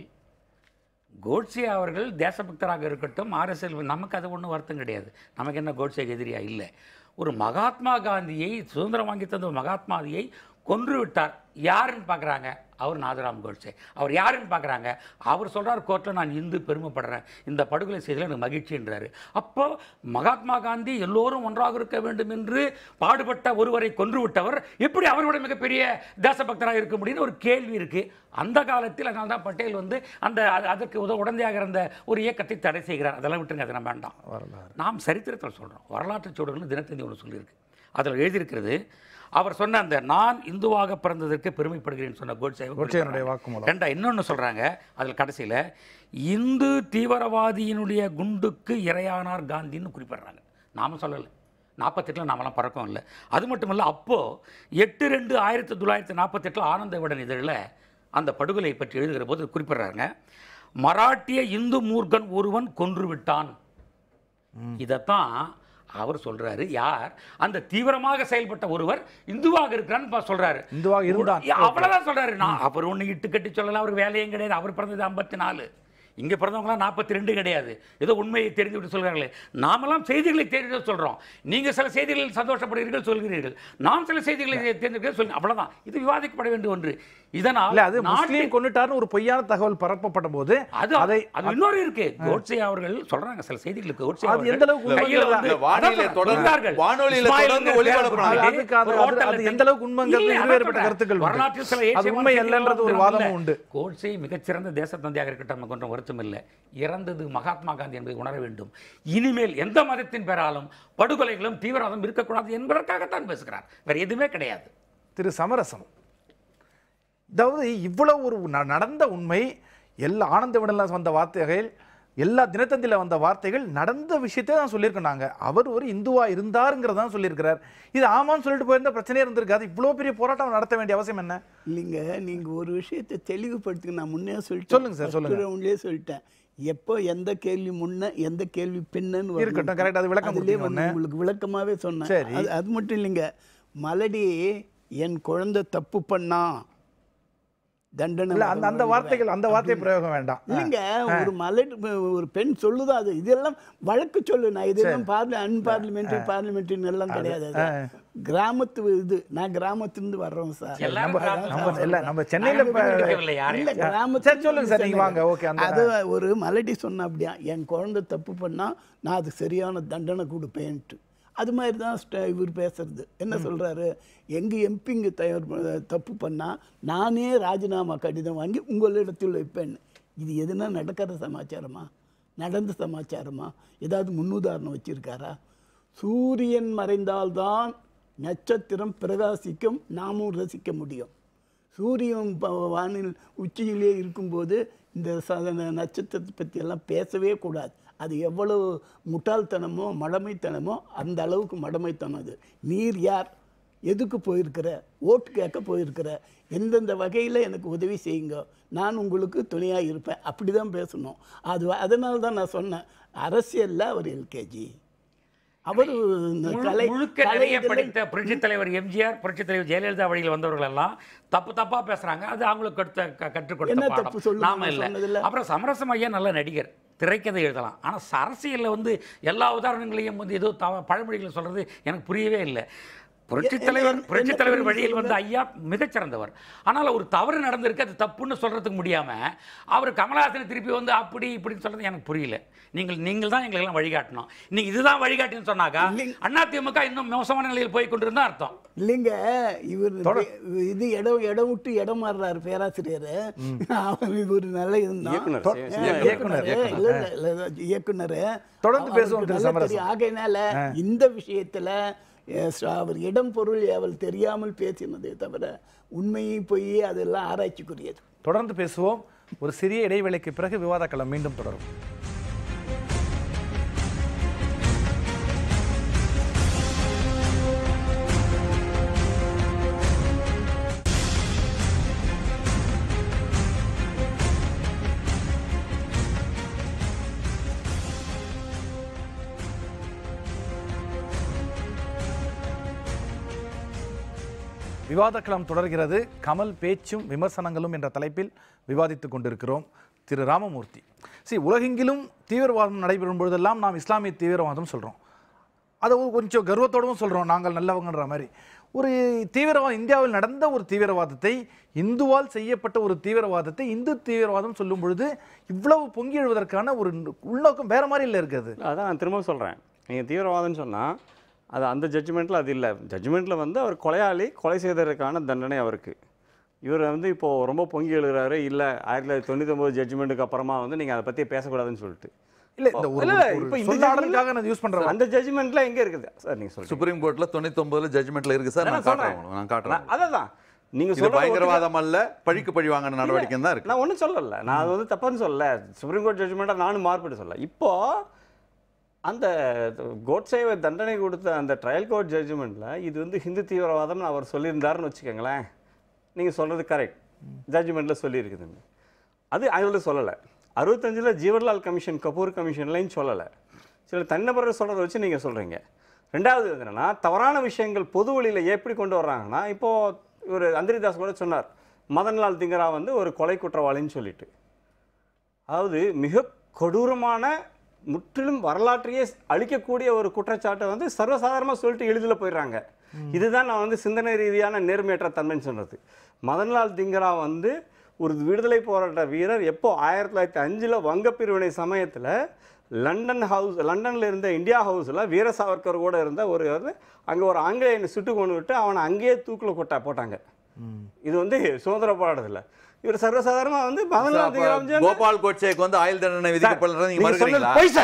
[SPEAKER 2] கோட்சே அவர்கள் தேசபக்தராக இருக்கட்டும் ஆர்எஸ்எல் நமக்கு அது ஒன்றும் வருத்தம் கிடையாது நமக்கு என்ன கோட்சேக்கு எதிரியா இல்லை ஒரு மகாத்மா காந்தியை சுதந்திரம் வாங்கி தந்த ஒரு மகாத்மாதியை கொன்று விட்டார் யாருன்னு பார்க்குறாங்க அவர் நாதராம் கோட்சே அவர் யாருன்னு பார்க்குறாங்க அவர் சொல்றார் கோர்ட்டில் நான் இந்து பெருமைப்படுறேன் இந்த படுகொலை செய்ததில் எனக்கு மகிழ்ச்சின்றாரு அப்போ மகாத்மா காந்தி எல்லோரும் ஒன்றாக இருக்க வேண்டும் என்று பாடுபட்ட ஒருவரை கொன்று விட்டவர் எப்படி அவரோட மிகப்பெரிய தேசபக்தராக இருக்க முடியும்னு ஒரு கேள்வி இருக்கு அந்த காலத்தில் அதனால தான் பட்டேல் வந்து அந்த அது- அதற்கு உத உடந்தையாக இருந்த ஒரு இயக்கத்தை தடை செய்கிறார் அதெல்லாம் விட்டுருங்க அதை நம்ம வேண்டாம்
[SPEAKER 1] வரலாறு
[SPEAKER 2] நாம் சரித்திரத்தில் சொல்கிறோம் வரலாற்று சூழல்னு தினத்தந்தி ஒன்று சொல்லியிருக்கு அதில் எழுதியிருக்கிறது அவர் சொன்ன அந்த நான் இந்துவாக பிறந்ததற்கு பெருமைப்படுகிறேன் சொன்ன கோட்சே
[SPEAKER 1] கோட்சேனுடைய வாக்குமூலம்.
[SPEAKER 2] ரெண்டா இன்னொன்று சொல்கிறாங்க அதில் கடைசியில் இந்து தீவிரவாதியினுடைய குண்டுக்கு இரையானார் காந்தின்னு குறிப்பிடுறாங்க நாம சொல்லலை நாற்பத்தெட்டில் நாமெல்லாம் பறக்கம் இல்லை அது மட்டும் இல்லை அப்போது எட்டு ரெண்டு ஆயிரத்தி தொள்ளாயிரத்தி நாற்பத்தெட்டில் ஆனந்த விடன் இதழில் அந்த படுகொலை பற்றி எழுதுகிற போது குறிப்பிடுறாங்க மராட்டிய இந்து மூர்க்கன் ஒருவன் கொன்று விட்டான் இதைத்தான் அவர் சொல்றாரு யார் அந்த தீவிரமாக செயல்பட்ட ஒருவர் இந்துவாக இருக்கிறான்னு பா- சொல்றாரு
[SPEAKER 1] இந்துவாக இருந்தான்.
[SPEAKER 2] உ- அவ்வளவுதான் சொல்றாரு நான் அவர் ஒண்ணு இட்டு கட்டி சொல்லல அவருக்கு வேலையும் கிடையாது அவர் பிறந்தது ஐம்பத்தி நாலு இங்க பிறந்தவங்களாம் நாற்பத்தி ரெண்டு கிடையாது ஏதோ உண்மையை தெரிந்து விட்டு சொல்கிறார்களே நாமெல்லாம் செய்திகளை தெரிந்து சொல்றோம் நீங்க சில செய்திகளில் சந்தோஷப்படுகிறீர்கள் சொல்கிறீர்கள் நான் சில செய்திகளை தெரிஞ்சுக்கிறேன் சொல்லி அவ்வளவுதான் இது விவாதிக்கப்பட வேண்டிய ஒன்று இதனால்
[SPEAKER 1] இல்ல அது
[SPEAKER 2] நாட்டில்
[SPEAKER 1] முஸ்லீம் கொண்டுட்டாருன்னு ஒரு பொய்யான தகவல் பரப்பப்பட்ட போது
[SPEAKER 2] அது
[SPEAKER 1] அதை
[SPEAKER 2] அது இன்னொரு இருக்கு கோட்சே அவர்கள் சொல்றாங்க சில செய்திகளுக்கு கோட்சே
[SPEAKER 1] அது
[SPEAKER 2] அவர்கள்
[SPEAKER 1] எந்த அளவுக்கு உண்மை
[SPEAKER 2] கையில
[SPEAKER 1] இல்ல,
[SPEAKER 2] வந்து-
[SPEAKER 4] இல்ல, வானிலை
[SPEAKER 2] அதான்
[SPEAKER 4] தொடர்ந்து-
[SPEAKER 2] சொல்றார்கள்.
[SPEAKER 4] வானொலியில
[SPEAKER 2] இஸ்மாயில்
[SPEAKER 4] தொடர்ந்து
[SPEAKER 2] என்கிற
[SPEAKER 4] ஒளிபரப்புறாங்க.
[SPEAKER 2] பேரை
[SPEAKER 1] அதுக்கு அது-
[SPEAKER 2] ஒரு
[SPEAKER 1] அது-
[SPEAKER 2] ஹோட்டல்ல
[SPEAKER 1] அது
[SPEAKER 2] தங்கி-
[SPEAKER 1] எந்த அளவுக்கு உண்மைங்கிறது
[SPEAKER 2] இல்லை, அதான்
[SPEAKER 1] இருவேறுபட்ட
[SPEAKER 2] சொல்றேன்.
[SPEAKER 1] கருத்துக்கள் உண்டு.
[SPEAKER 2] வரலாற்றில் சில
[SPEAKER 1] அது
[SPEAKER 2] ஏசிய
[SPEAKER 1] உண்மை
[SPEAKER 2] மதத்தில்
[SPEAKER 1] அல்லன்றது ஒரு
[SPEAKER 2] இல்லை.
[SPEAKER 1] வாதமும் உண்டு.
[SPEAKER 2] கோட்சே மிகச்சிறந்த தேசத்தந்தையாக இருக்கட்டும் நமக்கு ஒன்றும் வருத்தம் இல்லை இறந்தது மகாத்மா காந்தி என்பதை உணர வேண்டும் இனிமேல் எந்த மதத்தின் பெறாலும் படுகொலைகளும் தீவிரவாதம் இருக்கக்கூடாது என்பதற்காகத்தான் பேசுகிறார் வேற எதுவுமே கிடையாது
[SPEAKER 1] திரு சமரசம் அதாவது இவ்வளவு ஒரு ந- நடந்த உண்மை எல்லா ஆனந்த விடலாம் வந்த வார்த்தைகள் எல்லா தினத்தந்தில வந்த வார்த்தைகள் நடந்த விஷயத்தை தான் சொல்லியிருக்கோம் அவர் ஒரு இந்துவா இருந்தாருங்கிறதான் சொல்லியிருக்கிறார் இது ஆமான்னு சொல்லிட்டு போயிருந்தா பிரச்சனையே இருந்திருக்காது இவ்வளோ பெரிய போராட்டம் நடத்த வேண்டிய அவசியம் என்ன
[SPEAKER 3] இல்லைங்க நீங்க ஒரு விஷயத்தை தெளிவுபடுத்துங்க நான் முன்னே சொல்லிட்டேன்
[SPEAKER 1] சொல்லுங்க சார், சொல்லுங்க.
[SPEAKER 3] First round லயே சொல்லிட்டேன் எப்போ எந்த கேள்வி முன்ன எந்த கேள்வி பின்னன்னு வரணும்.
[SPEAKER 1] இருக்கட்டும், correct. அது விளக்கம்
[SPEAKER 3] அதுலயே
[SPEAKER 1] கொடுத்தீங்க
[SPEAKER 3] வந்து உங்களுக்கு விளக்கமாவே சொன்னேன்
[SPEAKER 1] சரி.
[SPEAKER 3] அது அது மட்டும் இல்லைங்க மலடி என் குழந்தை தப்பு பண்ணா தண்டனை
[SPEAKER 1] இல்ல அந்த அந்த
[SPEAKER 3] வாங்க
[SPEAKER 1] வார்த்தைகள் அந்த வார்த்தை பிரயோகம் வேண்டாம்
[SPEAKER 3] இல்லைங்க ஒரு மலடி ஒரு பெண் சொல்லுதா அது இதெல்லாம் வழக்கு சொல்லு நான் இதெல்லாம் பார்ல அன்பார்லிமெண்ட்ரி பார்லிமெண்ட்ரி எல்லாம் கிடையாது அது. கிராமத்து இது நான் கிராமத்துலேருந்து வர்றோம் சார்
[SPEAKER 2] எல்லாரும்
[SPEAKER 1] நம்ம
[SPEAKER 2] கிராமம்
[SPEAKER 1] நம்ம
[SPEAKER 2] சார்.
[SPEAKER 1] இல்ல நம்ம சென்னையில இப்ப-
[SPEAKER 2] நாங்க விமர்சிக்கவில்லை யாரையும்.
[SPEAKER 3] இல்ல, கிராமத்துல
[SPEAKER 1] சரி, சொல்லுங்க சார், நீங்க
[SPEAKER 3] சொன்னேன்.
[SPEAKER 1] வாங்க, okay, அந்த-
[SPEAKER 3] அது ஒரு மலடி சொன்ன அப்படியா என் குழந்தை தப்பு பண்ணா நான் அது சரியான தண்டனை கொடுப்பேன்ட்டு அது மாதிரி தான் ஸ்ட- இவர் பேசுறது என்ன சொல்றாரு எங்க எம்பிங்க தயார் ப- தப்பு பண்ணா நானே ராஜினாமா கடிதம் வாங்கி உங்களிடத்தில் வைப்பேன்னு இது எதுனா நடக்கிற சமாச்சாரமா நடந்த சமாச்சாரமா ஏதாவது முன்னுதாரணம் வச்சிருக்காரா சூரியன் மறைந்தால்தான் நட்சத்திரம் பிரகாசிக்கும் நாமும் ரசிக்க முடியும் சூரியன் ப- வானில் உச்சியிலே இருக்கும்போது இந்த ச- நட்சத்திரத்தை பற்றி எல்லாம் பேசவே கூடாது அது எவ்வளவு முட்டாள்தனமோ மடமைத்தனமோ அந்த அளவுக்கு மடமைத்தனம் அது நீர் யார் எதுக்கு போயிருக்கிற ஓட்டு கேட்க போயிருக்கிற எந்தெந்த வகையில் எனக்கு உதவி செய்யுங்க நான் உங்களுக்கு துணையாக இருப்பேன் அப்படி தான் பேசணும் அது அதனால தான் நான் சொன்னேன் அரசியலில் அவர் எல்கேஜி அவர் இந்த
[SPEAKER 2] முழு-
[SPEAKER 3] கலை
[SPEAKER 2] முழுக்க
[SPEAKER 3] கலை
[SPEAKER 2] நிறைய
[SPEAKER 3] இதுல-
[SPEAKER 2] படித்த புரட்சித் தலைவர் எம்ஜிஆர் புரட்சித் தலைவர் ஜெயலலிதா வழியில் வந்தவர்கள் எல்லாம் தப்பு தப்பா பேசுறாங்க அது அவங்களுக்கு கொடுத்த க- கற்றுக் கொடுத்த
[SPEAKER 3] என்ன
[SPEAKER 2] பாடம்
[SPEAKER 3] தப்பு சொல்லுங்க,
[SPEAKER 2] நாம
[SPEAKER 3] நான்
[SPEAKER 2] இல்ல
[SPEAKER 3] சொன்னதுல?
[SPEAKER 2] அப்புறம் சமரசம் ஐயா நல்ல நடிகர் திரைக்கதை எழுதலாம் ஆனா அரசியல்ல வந்து எல்லா உதாரணங்களையும் வந்து ஏதோ தவ பழமொழிகளை சொல்றது எனக்கு புரியவே இல்லை புரட்சித் தலைவர்
[SPEAKER 3] என்ன-
[SPEAKER 2] புரட்சித்
[SPEAKER 3] என்ன
[SPEAKER 2] தலைவர்
[SPEAKER 3] புரியுது
[SPEAKER 2] வழியில் வந்த ஐயா மிகச்சிறந்தவர் ஆனால் ஒரு தவறு நடந்திருக்கு அது தப்புன்னு சொல்றதுக்கு முடியாம அவர் கமலஹாசனை திருப்பி வந்து அப்படி இப்படின்னு சொல்றது எனக்கு புரியல நீங்கள் நீங்கள் தான் எங்களை எல்லாம் வழிகாட்டணும் நீங்க இதுதான் வழிகாட்டின்னு சொன்னாக்கா அதிமுக இன்னும் மோசமான நிலையில் போய் கொண்டிருந்தா அர்த்தம்
[SPEAKER 3] இல்லைங்க இவர் இது இடம் இடம் விட்டு இடம் மாறுறாரு பேராசிரியர் அவர் ஒரு நல்ல இருந்தான்
[SPEAKER 5] இயக்குனர்,
[SPEAKER 1] தொ-
[SPEAKER 5] சினிமா
[SPEAKER 1] இயக்குனர்.
[SPEAKER 3] இயக்குனர் இல்ல, இல்ல, இல்ல, இயக்குனர்
[SPEAKER 1] தொடர்ந்து
[SPEAKER 3] அவருக்கு
[SPEAKER 1] பேசுவோம் திரு
[SPEAKER 3] நல்லா
[SPEAKER 1] சமரசம்.
[SPEAKER 3] தெரியும். ஆகையினால இந்த விஷயத்துல அஹ், ச- அவர் இடம் பொருள் அவள் தெரியாமல் பேசினதே தவிர உண்மையை பொய் அதெல்லாம் ஆராய்ச்சிக்குரியது
[SPEAKER 1] தொடர்ந்து பேசுவோம் ஒரு சிறிய இடைவேளைக்கு பிறகு விவாத களம் மீண்டும் தொடரும் விவாதக்களம் தொடர்கிறது கமல் பேச்சும் விமர்சனங்களும் என்ற தலைப்பில் விவாதித்துக் கொண்டிருக்கிறோம் திரு ராமமூர்த்தி சி உலகெங்கிலும் தீவிரவாதம் நடைபெறும் பொழுதெல்லாம் நாம் இஸ்லாமிய தீவிரவாதம் சொல்கிறோம் அதை ஒரு கொஞ்சம் கர்வத்தோடவும் சொல்கிறோம் நாங்கள் நல்லவங்கன்ற மாதிரி ஒரு தீவிரவாதம் இந்தியாவில் நடந்த ஒரு தீவிரவாதத்தை இந்துவால் செய்யப்பட்ட ஒரு தீவிரவாதத்தை இந்து தீவிரவாதம் சொல்லும் பொழுது இவ்வளவு பொங்கி எழுவதற்கான ஒரு உள்நோக்கம் வேற மாதிரி இல்லை இருக்குது
[SPEAKER 5] இல்ல, அதான் நான் திரும்ப சொல்கிறேன் நீங்கள் தீவிரவாதம்னு சொன்னால் அது அந்த ஜட்ஜ்மெண்ட்டில் அது இல்லை ஜட்ஜ்மெண்ட்டில் வந்து அவர் கொலையாளி கொலை செய்ததற்கான தண்டனை அவருக்கு இவர் வந்து இப்போது ரொம்ப பொங்கி எழுகிறாரு இல்லை ஆயிரத்தி தொள்ளாயிரத்தி தொண்ணூத்தொம்பது ஜட்ஜ்மெண்ட்டுக்கு அப்புறமா வந்து நீங்கள் அதை பற்றி பேசக்கூடாதுன்னு சொல்லிட்டு
[SPEAKER 1] இல்ல இந்த ஒரு
[SPEAKER 5] இல்ல, இல்ல,
[SPEAKER 1] ஒரு
[SPEAKER 5] இப்ப இந்த
[SPEAKER 1] சொல்லாடலுக்காக நான் யூஸ் பண்றேன்
[SPEAKER 5] அந்த ஜட்ஜ்மெண்ட்டில் எங்கே இருக்குது சார் நீங்கள் சொல்லுங்கள்
[SPEAKER 4] சுப்ரீம் கோர்ட்ல தொண்ணூத்தி ஒன்பதுல ஜட்ஜ்மெண்ட்ல இருக்கு சார் நான்
[SPEAKER 5] நான்
[SPEAKER 4] காட்டுறேன்
[SPEAKER 5] சொல்றேன்.
[SPEAKER 4] உங்களுக்கு, நான் காட்டுறேன்
[SPEAKER 5] அதான் தான் நீங்கள்
[SPEAKER 4] இது
[SPEAKER 5] சொல்ற
[SPEAKER 4] பயங்கரவாதம் அல்ல பழிக்கு பழி வாங்கின நடவடிக்கை தான் இருக்கு
[SPEAKER 5] நான் ஒன்றும் சொல்லல நான் அது வந்து தப்புன்னு சொல்லல சுப்ரீம் கோர்ட் ஜட்ஜ்மெண்ட்டை நானும் மாறுபட்டு சொல்லல இப்போ அந்த கோட்சேவை தண்டனை கொடுத்த அந்த ட்ரையல் கோர்ட் ஜட்ஜ்மெண்ட்டில் இது வந்து ஹிந்து தீவிரவாதம்னு அவர் சொல்லியிருந்தாருன்னு வச்சுக்கோங்களேன் நீங்கள் சொல்கிறது கரெக்ட் ஜட்ஜ்மெண்ட்டில் சொல்லியிருக்குதுங்க அது அதில் சொல்லலை அறுபத்தஞ்சில் ஜீவன்லால் கமிஷன் கபூர் கமிஷன்லையும் சொல்லலை சில தனிநபர்கள் சொல்கிறத வச்சு நீங்கள் சொல்கிறீங்க ரெண்டாவது என்னன்னா தவறான விஷயங்கள் பொது வழியில் எப்படி கொண்டு வர்றாங்கன்னா இப்போது இவர் அந்திரிதாஸ் கூட சொன்னார் மதன்லால் திங்கரா வந்து ஒரு கொலை குற்றவாளின்னு சொல்லிட்டு அதாவது மிக கொடூரமான முற்றிலும் வரலாற்றையே அழிக்கக்கூடிய ஒரு குற்றச்சாட்டை வந்து சர்வசாதாரணமாக சொல்லிட்டு எளிதில் போயிடுறாங்க இதுதான் நான் வந்து சிந்தனை ரீதியான நேர்மையற்ற தன்மைன்னு சொன்னது மதன்லால் திங்கரா வந்து ஒரு விடுதலை போராட்ட வீரர் எப்போ ஆயிரத்தி தொள்ளாயிரத்தி அஞ்சில் வங்க பிரிவினை சமயத்தில் லண்டன் ஹவுஸ் லண்டனில் இருந்த இந்தியா ஹவுஸில் வீர சாவர்கர் கூட இருந்த ஒரு அங்கே ஒரு ஆங்கிலேயனை சுட்டு கொண்டு விட்டு அவனை அங்கேயே தூக்கில் கொட்டா போட்டாங்க இது வந்து சுதந்திர போராட்டத்தில் இவர் சர்வசாதாரணமாக வந்து மதன்லால் திங்கரா வந்து
[SPEAKER 4] கோபால் கோட்சேக்கு வந்து ஆயுள் தண்டனை விதிக்கப்படுறத நீங்க
[SPEAKER 5] நீங்க சொன்னது
[SPEAKER 4] மறுக்கிறீங்களா
[SPEAKER 5] பொய் சார்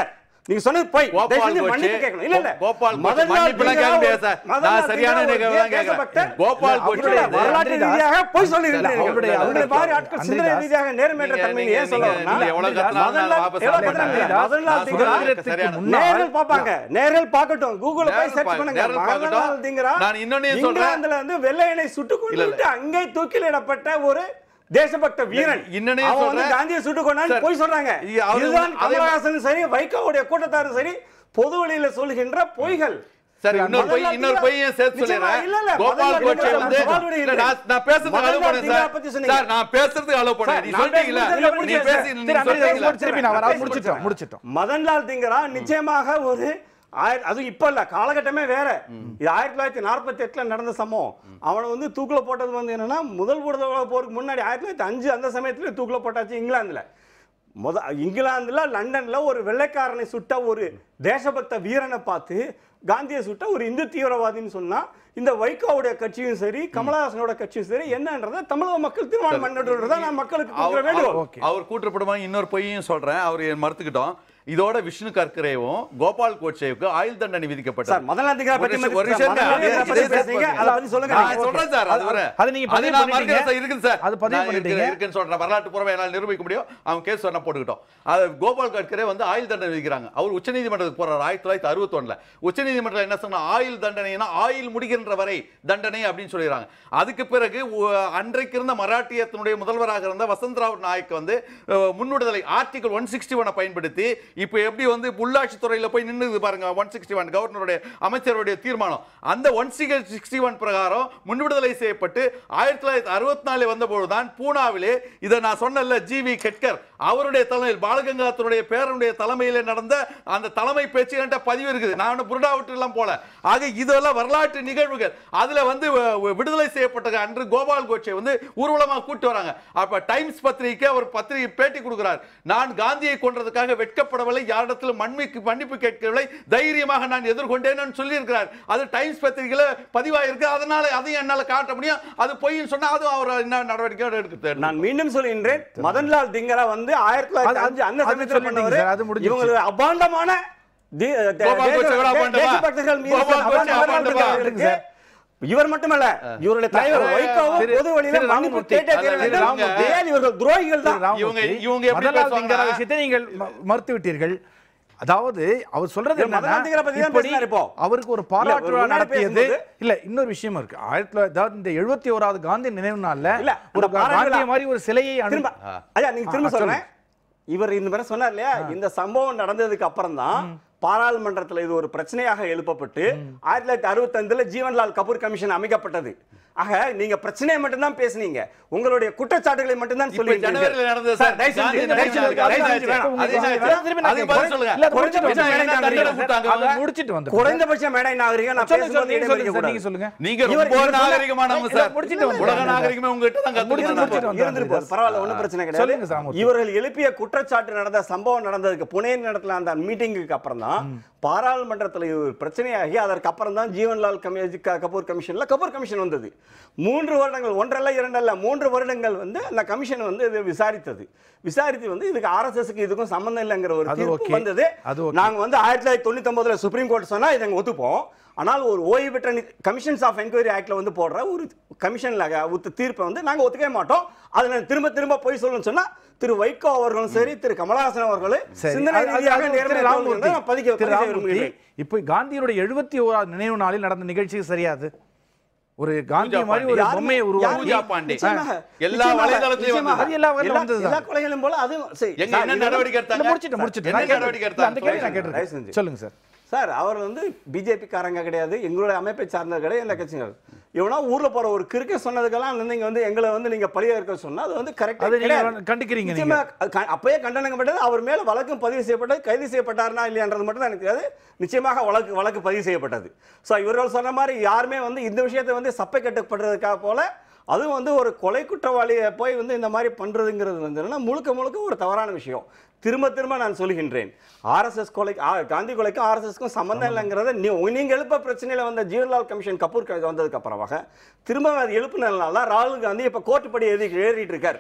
[SPEAKER 5] நீங்க சொன்னது போய்
[SPEAKER 4] கோபால்
[SPEAKER 5] தயவு செஞ்சு
[SPEAKER 4] கோட்சே,
[SPEAKER 5] மன்னிப்பு கேட்கணும் இல்ல இல்ல
[SPEAKER 4] கோபால் கோட்சே,
[SPEAKER 5] மதன்லால்
[SPEAKER 4] மன்னிப்புலாம்
[SPEAKER 5] தீங்கரா
[SPEAKER 4] கேட்க முடியாது
[SPEAKER 5] ஒரு-
[SPEAKER 4] சார்.
[SPEAKER 5] மதன்லால்
[SPEAKER 4] நான் சரியான
[SPEAKER 5] தீங்கரா ஒரு
[SPEAKER 4] நிகழ்வு தான்
[SPEAKER 5] தேசபக்தர்.
[SPEAKER 4] கேட்கிறேன். கோபால் கோட்சே
[SPEAKER 5] அவருடைய
[SPEAKER 4] வந்து-
[SPEAKER 5] வரலாற்று
[SPEAKER 1] இல்ல,
[SPEAKER 5] ரீதியாக பொய் சொல்லி
[SPEAKER 1] இல்ல, அவருடைய-
[SPEAKER 5] அவருடைய
[SPEAKER 1] அவருடைய-
[SPEAKER 5] மாதிரி ஆட்கள் சிந்தனை
[SPEAKER 1] அன்றைய
[SPEAKER 5] ரீதியாக நேர்மையற்ற
[SPEAKER 4] நீங்க-
[SPEAKER 5] தன்மை
[SPEAKER 4] நீங்க-
[SPEAKER 5] ஏன் சொல்ல
[SPEAKER 4] நீங்க-
[SPEAKER 5] வரேன்னா,
[SPEAKER 4] நீங்க எவ்வளவு கத்துனாலும் நான்
[SPEAKER 5] மதன்லால்
[SPEAKER 4] வாபஸ்
[SPEAKER 5] எவ்வளவு
[SPEAKER 4] வாங்க
[SPEAKER 5] கத்துனாலும்
[SPEAKER 4] மாட்டேன்.
[SPEAKER 5] மதன்லால்
[SPEAKER 4] நான்
[SPEAKER 5] தீங்கரா
[SPEAKER 1] சுதந்திரத்துக்கு
[SPEAKER 4] சரியான-
[SPEAKER 1] முன்னால்
[SPEAKER 5] நேரில் பார்ப்பாங்க நேரில் பார்க்கட்டும் கூகுள்ல போய்
[SPEAKER 4] நேரில்
[SPEAKER 5] சர்ச்
[SPEAKER 4] பா-
[SPEAKER 5] பண்ணுங்க
[SPEAKER 4] நேரில்
[SPEAKER 5] மதன்லால்
[SPEAKER 4] பார்க்கட்டும்.
[SPEAKER 5] தீங்கரா
[SPEAKER 4] நான் இன்னொன்னையும் சொல்றேன்.
[SPEAKER 5] இங்கிலாந்துல வந்து வெள்ளையனை சுட்டுக்
[SPEAKER 4] இல்ல, இல்ல.
[SPEAKER 5] கொண்டு அங்கே தூக்கிலிடப்பட்ட ஒரு தேசபக்த வீரன்
[SPEAKER 4] இன்னொன்னையும்
[SPEAKER 5] அவன் வந்து
[SPEAKER 4] சொல்றேன்.
[SPEAKER 5] காந்தியை சுட்டுக் கொண்டான்னு
[SPEAKER 4] சார்,
[SPEAKER 5] போய் சொல்றாங்க
[SPEAKER 4] இது அவரு-
[SPEAKER 5] இதுதான்
[SPEAKER 4] அதே-
[SPEAKER 5] கமலஹாசனும் சரி வைகோவுடைய கூட்டத்தாரும் சரி பொது வழியில சொல்கின்ற பொய்கள்
[SPEAKER 4] சரி இன்னொரு பொய்
[SPEAKER 5] மதன்லால்
[SPEAKER 4] இன்னொரு
[SPEAKER 5] தீங்கரா-
[SPEAKER 4] பொய்யும் சேர்த்து
[SPEAKER 5] நிச்சயமா,
[SPEAKER 4] சொல்லிடுறேன்
[SPEAKER 5] இல்ல, இல்ல,
[SPEAKER 4] கோபால்
[SPEAKER 5] மதன்லால்
[SPEAKER 4] கோட்சே
[SPEAKER 5] தீங்கரா
[SPEAKER 4] வந்து
[SPEAKER 5] சவால் விடுகிறேன்.
[SPEAKER 4] இல்ல, நான் நான் பேசுறதுக்கு அலோவ்
[SPEAKER 5] மதன்லால்
[SPEAKER 4] பண்ணேன்
[SPEAKER 5] தீங்கரா
[SPEAKER 4] சார்
[SPEAKER 5] பத்தி சொன்னீங்க.
[SPEAKER 4] சார் நான் பேசுறதுக்கு அலோவ் பண்ணேன் நீ
[SPEAKER 5] சார், நான்
[SPEAKER 4] சொல்லிட்டீங்களா
[SPEAKER 5] பேசுறதுல
[SPEAKER 4] நீ
[SPEAKER 5] முடிஞ்சு
[SPEAKER 4] பேசி
[SPEAKER 5] சார்.
[SPEAKER 4] நீ
[SPEAKER 1] திரு அன்றைய
[SPEAKER 4] சொல்லிட்டீங்களா
[SPEAKER 1] திருப்பி நான் வர முடிச்சிட்டோம் முடிச்சிட்டோம்
[SPEAKER 5] மதன்லால் திங்கரா நிச்சயமாக ஒரு ஆயிர- அது இப்ப இல்ல காலகட்டமே வேற இது ஆயிரத்தி தொள்ளாயிரத்தி நாற்பத்தி எட்டுல நடந்த சம்பவம் அவனை வந்து தூக்குல போட்டது வந்து என்னன்னா முதல் உலக போருக்கு முன்னாடி ஆயிரத்தி தொள்ளாயிரத்தி அஞ்சு அந்த சமயத்துல தூக்குல போட்டாச்சு இங்கிலாந்துல முத இங்கிலாந்துல லண்டன்ல ஒரு வெள்ளைக்காரனை சுட்ட ஒரு தேசபக்த வீரனை பார்த்து காந்தியை சுட்ட ஒரு இந்து தீவிரவாதின்னு சொன்னா இந்த வைகோவுடைய கட்சியும் சரி கமலஹாசனோட கட்சியும் சரி என்னன்றதை தமிழக மக்கள் தீர்மானம் பண்ணிட்டு நான் மக்களுக்கு கொடுக்குற
[SPEAKER 4] அவர்
[SPEAKER 5] வேண்டுகோள்
[SPEAKER 1] ஓகே.
[SPEAKER 4] அவர் கூற்றப்படுமா இன்னொரு பொய்யும் சொல்றேன் அவர் மறுத்துக்கிட்டோம் இதோட விஷ்ணு கர்க்கரேவும் கோபால் கோட்சேவுக்கு ஆயுள் தண்டனை விதிக்கப்பட்டது
[SPEAKER 5] சார் மதன்லால் திங்கரா பத்தி
[SPEAKER 4] ஒரு
[SPEAKER 5] மதி-
[SPEAKER 4] விஷயம்
[SPEAKER 5] சார், மதன்லால்
[SPEAKER 4] அதே-
[SPEAKER 5] திங்கரா
[SPEAKER 4] இதே
[SPEAKER 5] பத்தி
[SPEAKER 4] சார்
[SPEAKER 5] பேசுறீங்க, அதை பத்தி சொல்லுங்க.
[SPEAKER 4] நான்
[SPEAKER 5] நீங்க.
[SPEAKER 4] சொல்றேன் சார் அது வர
[SPEAKER 1] அதை நீங்க பதிவு
[SPEAKER 4] நான்
[SPEAKER 1] பண்ணிட்டீங்க.
[SPEAKER 4] மறுக்கிறேன் சார், இருக்குது சார்
[SPEAKER 1] அது பதிவு
[SPEAKER 4] நான் இருக்குது-
[SPEAKER 1] பண்ணிட்டீங்க.
[SPEAKER 4] இருக்குன்னு சொல்றேன் வரலாற்று பூர்வமா என்னால் நிரூபிக்க முடியும் அவன் கேஸ் சொன்னா போட்டுக்கிட்டோம் அது கோபால் கட்கரே வந்து ஆயுள் தண்டனை விதிக்கிறாங்க அவர் உச்சநீதிமன்றத்துக்கு போறாரு ஆயிரத்தி தொள்ளாயிரத்தி அறுபத்தொன்னுல உச்சநீதிமன்றம் என்ன சொன்னா ஆயுள் தண்டனைனா ஆயுள் முடிகின்ற வரை தண்டனை அப்படின்னு சொல்லிடுறாங்க அதுக்கு பிறகு உ- அன்றைக்கு இருந்த மராட்டியத்தினுடைய முதல்வராக இருந்த வசந்தராவ் நாயக் வந்து அஹ், முன்விடுதலை ஆர்டிகல் ஒன் சிக்ஸ்டி ஒனை பயன்படுத்தி இப்போ எப்படி வந்து உள்ளாட்சி துறையில போய் நின்னுது பாருங்க ஒன் சிக்ஸ்டி ஒன் கவர்னருடைய அமைச்சருடைய தீர்மானம் அந்த ஒன் சிக்ஸ்டி ஒன் பிரகாரம் முன்விடுதலை செய்யப்பட்டு ஆயிரத்தி தொள்ளாயிரத்தி அறுபத்தி நாலு வந்தபோதுதான் பூனாவிலே இதை நான் சொன்னல ஜி வி கெட்கர் அவருடைய தலைமையில் பாலகங்காத்தருடைய பேரனுடைய தலைமையிலே நடந்த அந்த தலைமை பேச்சு என்கிட்ட பதிவு இருக்குது நான் ஒன்றும் புருடா விட்டு எல்லாம் போல ஆக இதெல்லாம் வரலாற்று நிகழ்வுகள் அதுல வந்து வ- விடுதலை செய்யப்பட்ட அன்று கோபால் கோட்சே வந்து ஊர்வலமாக கூட்டு வராங்க அப்ப டைம்ஸ் பத்திரிகை அவர் பத்திரிகை பேட்டி கொடுக்கிறார் நான் காந்தியை கொன்றதுக்காக வெட்கப்படவில்லை யாரிடத்திலும் மன்னிக்கு மன்னிப்பு கேட்கவில்லை தைரியமாக நான் எதிர்கொண்டேன்னு சொல்லியிருக்கிறார் அது டைம்ஸ் பத்திரிகையில பதிவாயிருக்கு அதனால அதையும் என்னால காட்ட முடியும் அது பொய்ன்னு சொன்னா அதுவும் அவர் என்ன நடவடிக்கை எடுக்க
[SPEAKER 5] நான் மீண்டும் சொல்கின்றேன் மதன்லால் திங்கரா வந்து ஆயிரத்தி தொள்ளாயிரத்தி
[SPEAKER 1] அது-
[SPEAKER 5] அஞ்சு அந்த
[SPEAKER 1] அது
[SPEAKER 5] சமயத்தில்
[SPEAKER 1] சொல்லிட்டீங்க
[SPEAKER 5] பண்ணவர்
[SPEAKER 1] சார், அது முடிஞ்சிருச்சு.
[SPEAKER 5] இவங்களுக்கு அபாண்டமான தி- தே-
[SPEAKER 4] கோபால்
[SPEAKER 5] தேச-
[SPEAKER 4] கோட்சே எவ்வளவு
[SPEAKER 5] தே-
[SPEAKER 4] அபாண்டமா?
[SPEAKER 5] தேசபக்தர்கள் மீது
[SPEAKER 4] கோபால் கோட்சே
[SPEAKER 5] அபாண்டமான
[SPEAKER 4] அபாண்டமா?
[SPEAKER 5] நடவடிக்கைகளுக்கு இவர் மட்டுமல்ல இவருடைய தலைவர்
[SPEAKER 4] திரு-
[SPEAKER 5] வைகோவும்
[SPEAKER 1] திரு-
[SPEAKER 5] பொது வழியில
[SPEAKER 1] திரு
[SPEAKER 5] மன்னிப்பு
[SPEAKER 1] ராமமூர்த்தி,
[SPEAKER 5] கேட்டே தீர
[SPEAKER 4] அல்ல,
[SPEAKER 5] வேண்டும்.
[SPEAKER 4] ராமமூர்த்தி.
[SPEAKER 5] ஏன் இவர்கள் துரோகிகள் தான்
[SPEAKER 1] ராமமூர்த்தி,
[SPEAKER 4] இவங்க- இவங்க எப்படி
[SPEAKER 1] மதன்லால்
[SPEAKER 4] பேசுவாங்கன்னா-
[SPEAKER 1] திங்கரா விஷயத்தை நீங்கள் ம- மறுத்து விட்டீர்கள் அதாவது அவர் சொல்றது
[SPEAKER 5] இல்ல,
[SPEAKER 1] என்னன்னா,
[SPEAKER 5] மதன்லால் திங்கரா பத்தி தான்
[SPEAKER 1] இப்படி
[SPEAKER 5] பேசினார் இப்போ.
[SPEAKER 1] அவருக்கு ஒரு
[SPEAKER 5] இல்ல,
[SPEAKER 1] பாராட்டு
[SPEAKER 5] ஒரு
[SPEAKER 1] விழா
[SPEAKER 5] முன்னாடி
[SPEAKER 1] நடத்தியது
[SPEAKER 5] பேசும்போது-
[SPEAKER 1] இல்ல இன்னொரு விஷயம் இருக்கு ஆயிரத்தி தொள்ளாயிரத்தி அதாவது இந்த எழுபத்தி ஓராவது காந்தி நினைவு நாள்ல
[SPEAKER 5] இல்ல,
[SPEAKER 1] ஒரு
[SPEAKER 5] அந்த பாராட்டு
[SPEAKER 1] காந்திய
[SPEAKER 5] விழா-
[SPEAKER 1] மாதிரி ஒரு சிலையை அனு-
[SPEAKER 5] திரும்ப ஐயா நீங்க திரும்ப
[SPEAKER 1] ஆ,
[SPEAKER 5] சொல்றேன் இவர் இந்த மாதிரி சொன்னார் இல்லையா இந்த சம்பவம் நடந்ததுக்கு அப்புறம் தான் பாராளுமன்றத்துல இது ஒரு பிரச்சனையாக எழுப்பப்பட்டு ஆயிரத்தி தொள்ளாயிரத்தி அறுபத்தஞ்சுல ஜீவன்லால் கபூர் கமிஷன் அமைக்கப்பட்டது ஆக நீங்க பிரச்சனையை மட்டும்தான் பேசுனீங்க உங்களுடைய குற்றச்சாட்டுகளை மட்டும்தான்
[SPEAKER 4] இப்ப
[SPEAKER 5] சொல்லி
[SPEAKER 4] ஜனவரியில நடந்தது சார். காந்தி
[SPEAKER 1] நினைவு
[SPEAKER 4] நினைவு
[SPEAKER 1] நாளுக்கு
[SPEAKER 4] நாள்.
[SPEAKER 1] அது
[SPEAKER 4] அது
[SPEAKER 1] ஆச்சு.
[SPEAKER 4] வேணாம். அது
[SPEAKER 1] அது
[SPEAKER 4] ஆச்சு.
[SPEAKER 1] திரும்பி நான்
[SPEAKER 4] அதுக்கு பதில்
[SPEAKER 1] கேட்கிறேன்.
[SPEAKER 4] சொல்லுங்க.
[SPEAKER 1] இல்ல, அது முடிச்சிட்டு
[SPEAKER 4] குறைஞ்சபட்சம்
[SPEAKER 1] வந்து-
[SPEAKER 4] என்ன தண்டனை கொடுத்தாங்க
[SPEAKER 1] அதை
[SPEAKER 4] அவங்க?
[SPEAKER 1] முடிச்சிட்டு வந்து
[SPEAKER 5] குறைந்தபட்ச மேடை நாகரிகம் நான்
[SPEAKER 1] சொல்லுங்க,
[SPEAKER 5] பேசும்போது
[SPEAKER 1] சொல்லுங்க,
[SPEAKER 5] இடைமறிக்க
[SPEAKER 1] சொல்லுங்க சார்,
[SPEAKER 5] கூடாது.
[SPEAKER 1] நீங்க சொல்லுங்க
[SPEAKER 4] நீங்க
[SPEAKER 5] இவர்
[SPEAKER 4] ரொம்ப
[SPEAKER 5] இவர் சொன்ன-
[SPEAKER 4] நாகரிகமானவங்க
[SPEAKER 1] இல்ல,
[SPEAKER 4] சார்
[SPEAKER 1] முடிச்சிட்டு வந்து-
[SPEAKER 4] உலக நாகரிகமே உங்ககிட்ட தான்
[SPEAKER 1] முடிச்சிட்டு
[SPEAKER 4] கத்துக்கணும்
[SPEAKER 1] வந்து-
[SPEAKER 5] இருந்துட்டு போகுது. பரவாயில்ல ஒண்ணும் பிரச்சனை
[SPEAKER 1] சொல்லுங்க
[SPEAKER 5] கிடையாது
[SPEAKER 1] சாமூர்த்தி.
[SPEAKER 5] இவர்கள் எழுப்பிய குற்றச்சாட்டு நடந்த சம்பவம் நடந்ததுக்கு புனே நடத்துல அந்த மீட்டிங்குக்கு அப்புறம் தான் பாராளுமன்றத்தில் இது ஒரு பிரச்சனையாகி அதற்கு அப்புறம் தான் ஜீவன்லால் கமி க- கபூர் கமிஷன்ல கபூர் கமிஷன் வந்தது மூன்று வருடங்கள் ஒன்றல்ல இரண்டல்ல மூன்று வருடங்கள் வந்து அந்த கமிஷன் வந்து இது விசாரித்தது விசாரித்து வந்து இதுக்கு ஆர்எஸ்எஸ்க்கு இதுக்கும் சம்பந்தம் இல்லைங்கிற ஒரு
[SPEAKER 1] அது
[SPEAKER 5] தீர்ப்பு
[SPEAKER 1] okay.
[SPEAKER 5] வந்தது
[SPEAKER 1] அது okay.
[SPEAKER 5] நாங்க வந்து ஆயிரத்தி தொள்ளாயிரத்தி தொண்ணூத்தி ஒன்பதுல சுப்ரீம் கோர்ட் சொன்னா இதை நாங்க ஒத்துப்போம் ஆனால் ஒரு ஓய்வு பெற்ற கமிஷன்ஸ் ஆஃப் என்கொயரி ஆக்ட்ல வந்து போடுற ஒரு கமிஷன்ல ஒத்து தீர்ப்பை வந்து நாங்க ஒத்துக்கவே மாட்டோம் அதுல திரும்ப திரும்ப போய் சொல்லணும்னு சொன்னா திரு வைகோ அவர்களும் சரி திரு கமலஹாசன் அவர்களும்
[SPEAKER 1] சரி.
[SPEAKER 5] சிந்தனை
[SPEAKER 1] அது- அது-
[SPEAKER 5] ரீதியாக
[SPEAKER 1] அது திரு
[SPEAKER 5] நேர்மையை
[SPEAKER 1] ராமமூர்த்தி,
[SPEAKER 5] தோல்வியை நான் பதிக்க
[SPEAKER 1] திரு
[SPEAKER 5] பதிக்க
[SPEAKER 1] ராமமூர்த்தி,
[SPEAKER 5] விரும்புகிறேன்
[SPEAKER 1] இப்போ காந்தியுடைய எழுபத்தி ஓராவது நினைவு நாளில் நடந்த நிகழ்ச்சி சரியாது ஒரு காந்தி
[SPEAKER 4] பூஜா
[SPEAKER 1] மாதிரி ஒரு
[SPEAKER 4] பாண்டி.
[SPEAKER 1] பொம்மையை உருவாக்கி
[SPEAKER 4] பூஜா பாண்டி.
[SPEAKER 5] நிச்சயமாக,
[SPEAKER 4] எல்லா
[SPEAKER 5] நிச்சயமாக,
[SPEAKER 4] வலைதளத்திலையும்
[SPEAKER 5] நிச்சயமாக.
[SPEAKER 1] அது எல்லா வகையிலும்
[SPEAKER 5] எல்லா-
[SPEAKER 1] வந்ததுதான்.
[SPEAKER 5] எல்லா கொலைகளும் போல அது சரி,
[SPEAKER 4] எங்க
[SPEAKER 5] சார்,
[SPEAKER 4] என்ன
[SPEAKER 5] இது வந்து-
[SPEAKER 4] நடவடிக்கை
[SPEAKER 1] இல்ல,
[SPEAKER 4] எடுத்தாங்க
[SPEAKER 1] முடிச்சிட்டு முடிச்சிட்டு
[SPEAKER 4] என்ன
[SPEAKER 1] நான் கேட்டேன்.
[SPEAKER 4] நடவடிக்கை
[SPEAKER 1] இல்ல, அந்த கேள்வி
[SPEAKER 4] எடுத்தாங்க
[SPEAKER 1] நான்
[SPEAKER 5] தயவு
[SPEAKER 1] கேட்டிருக்கேன்
[SPEAKER 5] செஞ்சு.
[SPEAKER 1] சொல்லுங்க சார்
[SPEAKER 5] சார் அவர் வந்து பிஜேபி காரங்க கிடையாது எங்களுடைய அமைப்பை சார்ந்த கிடையாது எந்த கட்சிகள் இவனா ஊர்ல போற ஒரு கிறுக்க சொன்னதுக்கெல்லாம் நீங்க வந்து எங்களை வந்து நீங்க பழிய இருக்க சொன்னா அது வந்து கரெக்டா
[SPEAKER 1] அதை நீங்க
[SPEAKER 5] கிடையாது
[SPEAKER 1] கண்டிக்கிறீங்க நீங்க.
[SPEAKER 5] நிச்சயமா அது க- அப்பயே கண்டனங்கப்பட்டது அவர் மேல வழக்கும் பதிவு செய்யப்பட்டது கைது செய்யப்பட்டார்னா இல்லையான்றது மட்டும் தான் எனக்கு தெரியாது நிச்சயமாக வழக்கு வழக்கு பதிவு செய்யப்பட்டது ஸோ இவர்கள் சொன்ன மாதிரி யாருமே வந்து இந்த விஷயத்தை வந்து சப்பை கட்டப்படுறதுக்காக போல அதுவும் வந்து ஒரு கொலை குற்றவாளியை போய் வந்து இந்த மாதிரி பண்றதுங்கிறது வந்து என்னன்னா முழுக்க முழுக்க ஒரு தவறான விஷயம் திரும்ப திரும்ப நான் சொல்கின்றேன் ஆர்எஸ்எஸ் கொலை ஆ, காந்தி கொலைக்கும் ஆர்எஸ்எஸ்க்கும் சம்பந்தம் இல்லைங்கிறத நீ நீங்க எழுப்ப பிரச்சனையில வந்த ஜீவன்லால் கமிஷன் கபூர் க- வந்ததுக்கு அப்புறமாக திரும்ப அது எழுப்புனதுனால தான் ராகுல் காந்தி இப்ப கோர்ட்டு படி எழுதி ஏறிட்டு இருக்காரு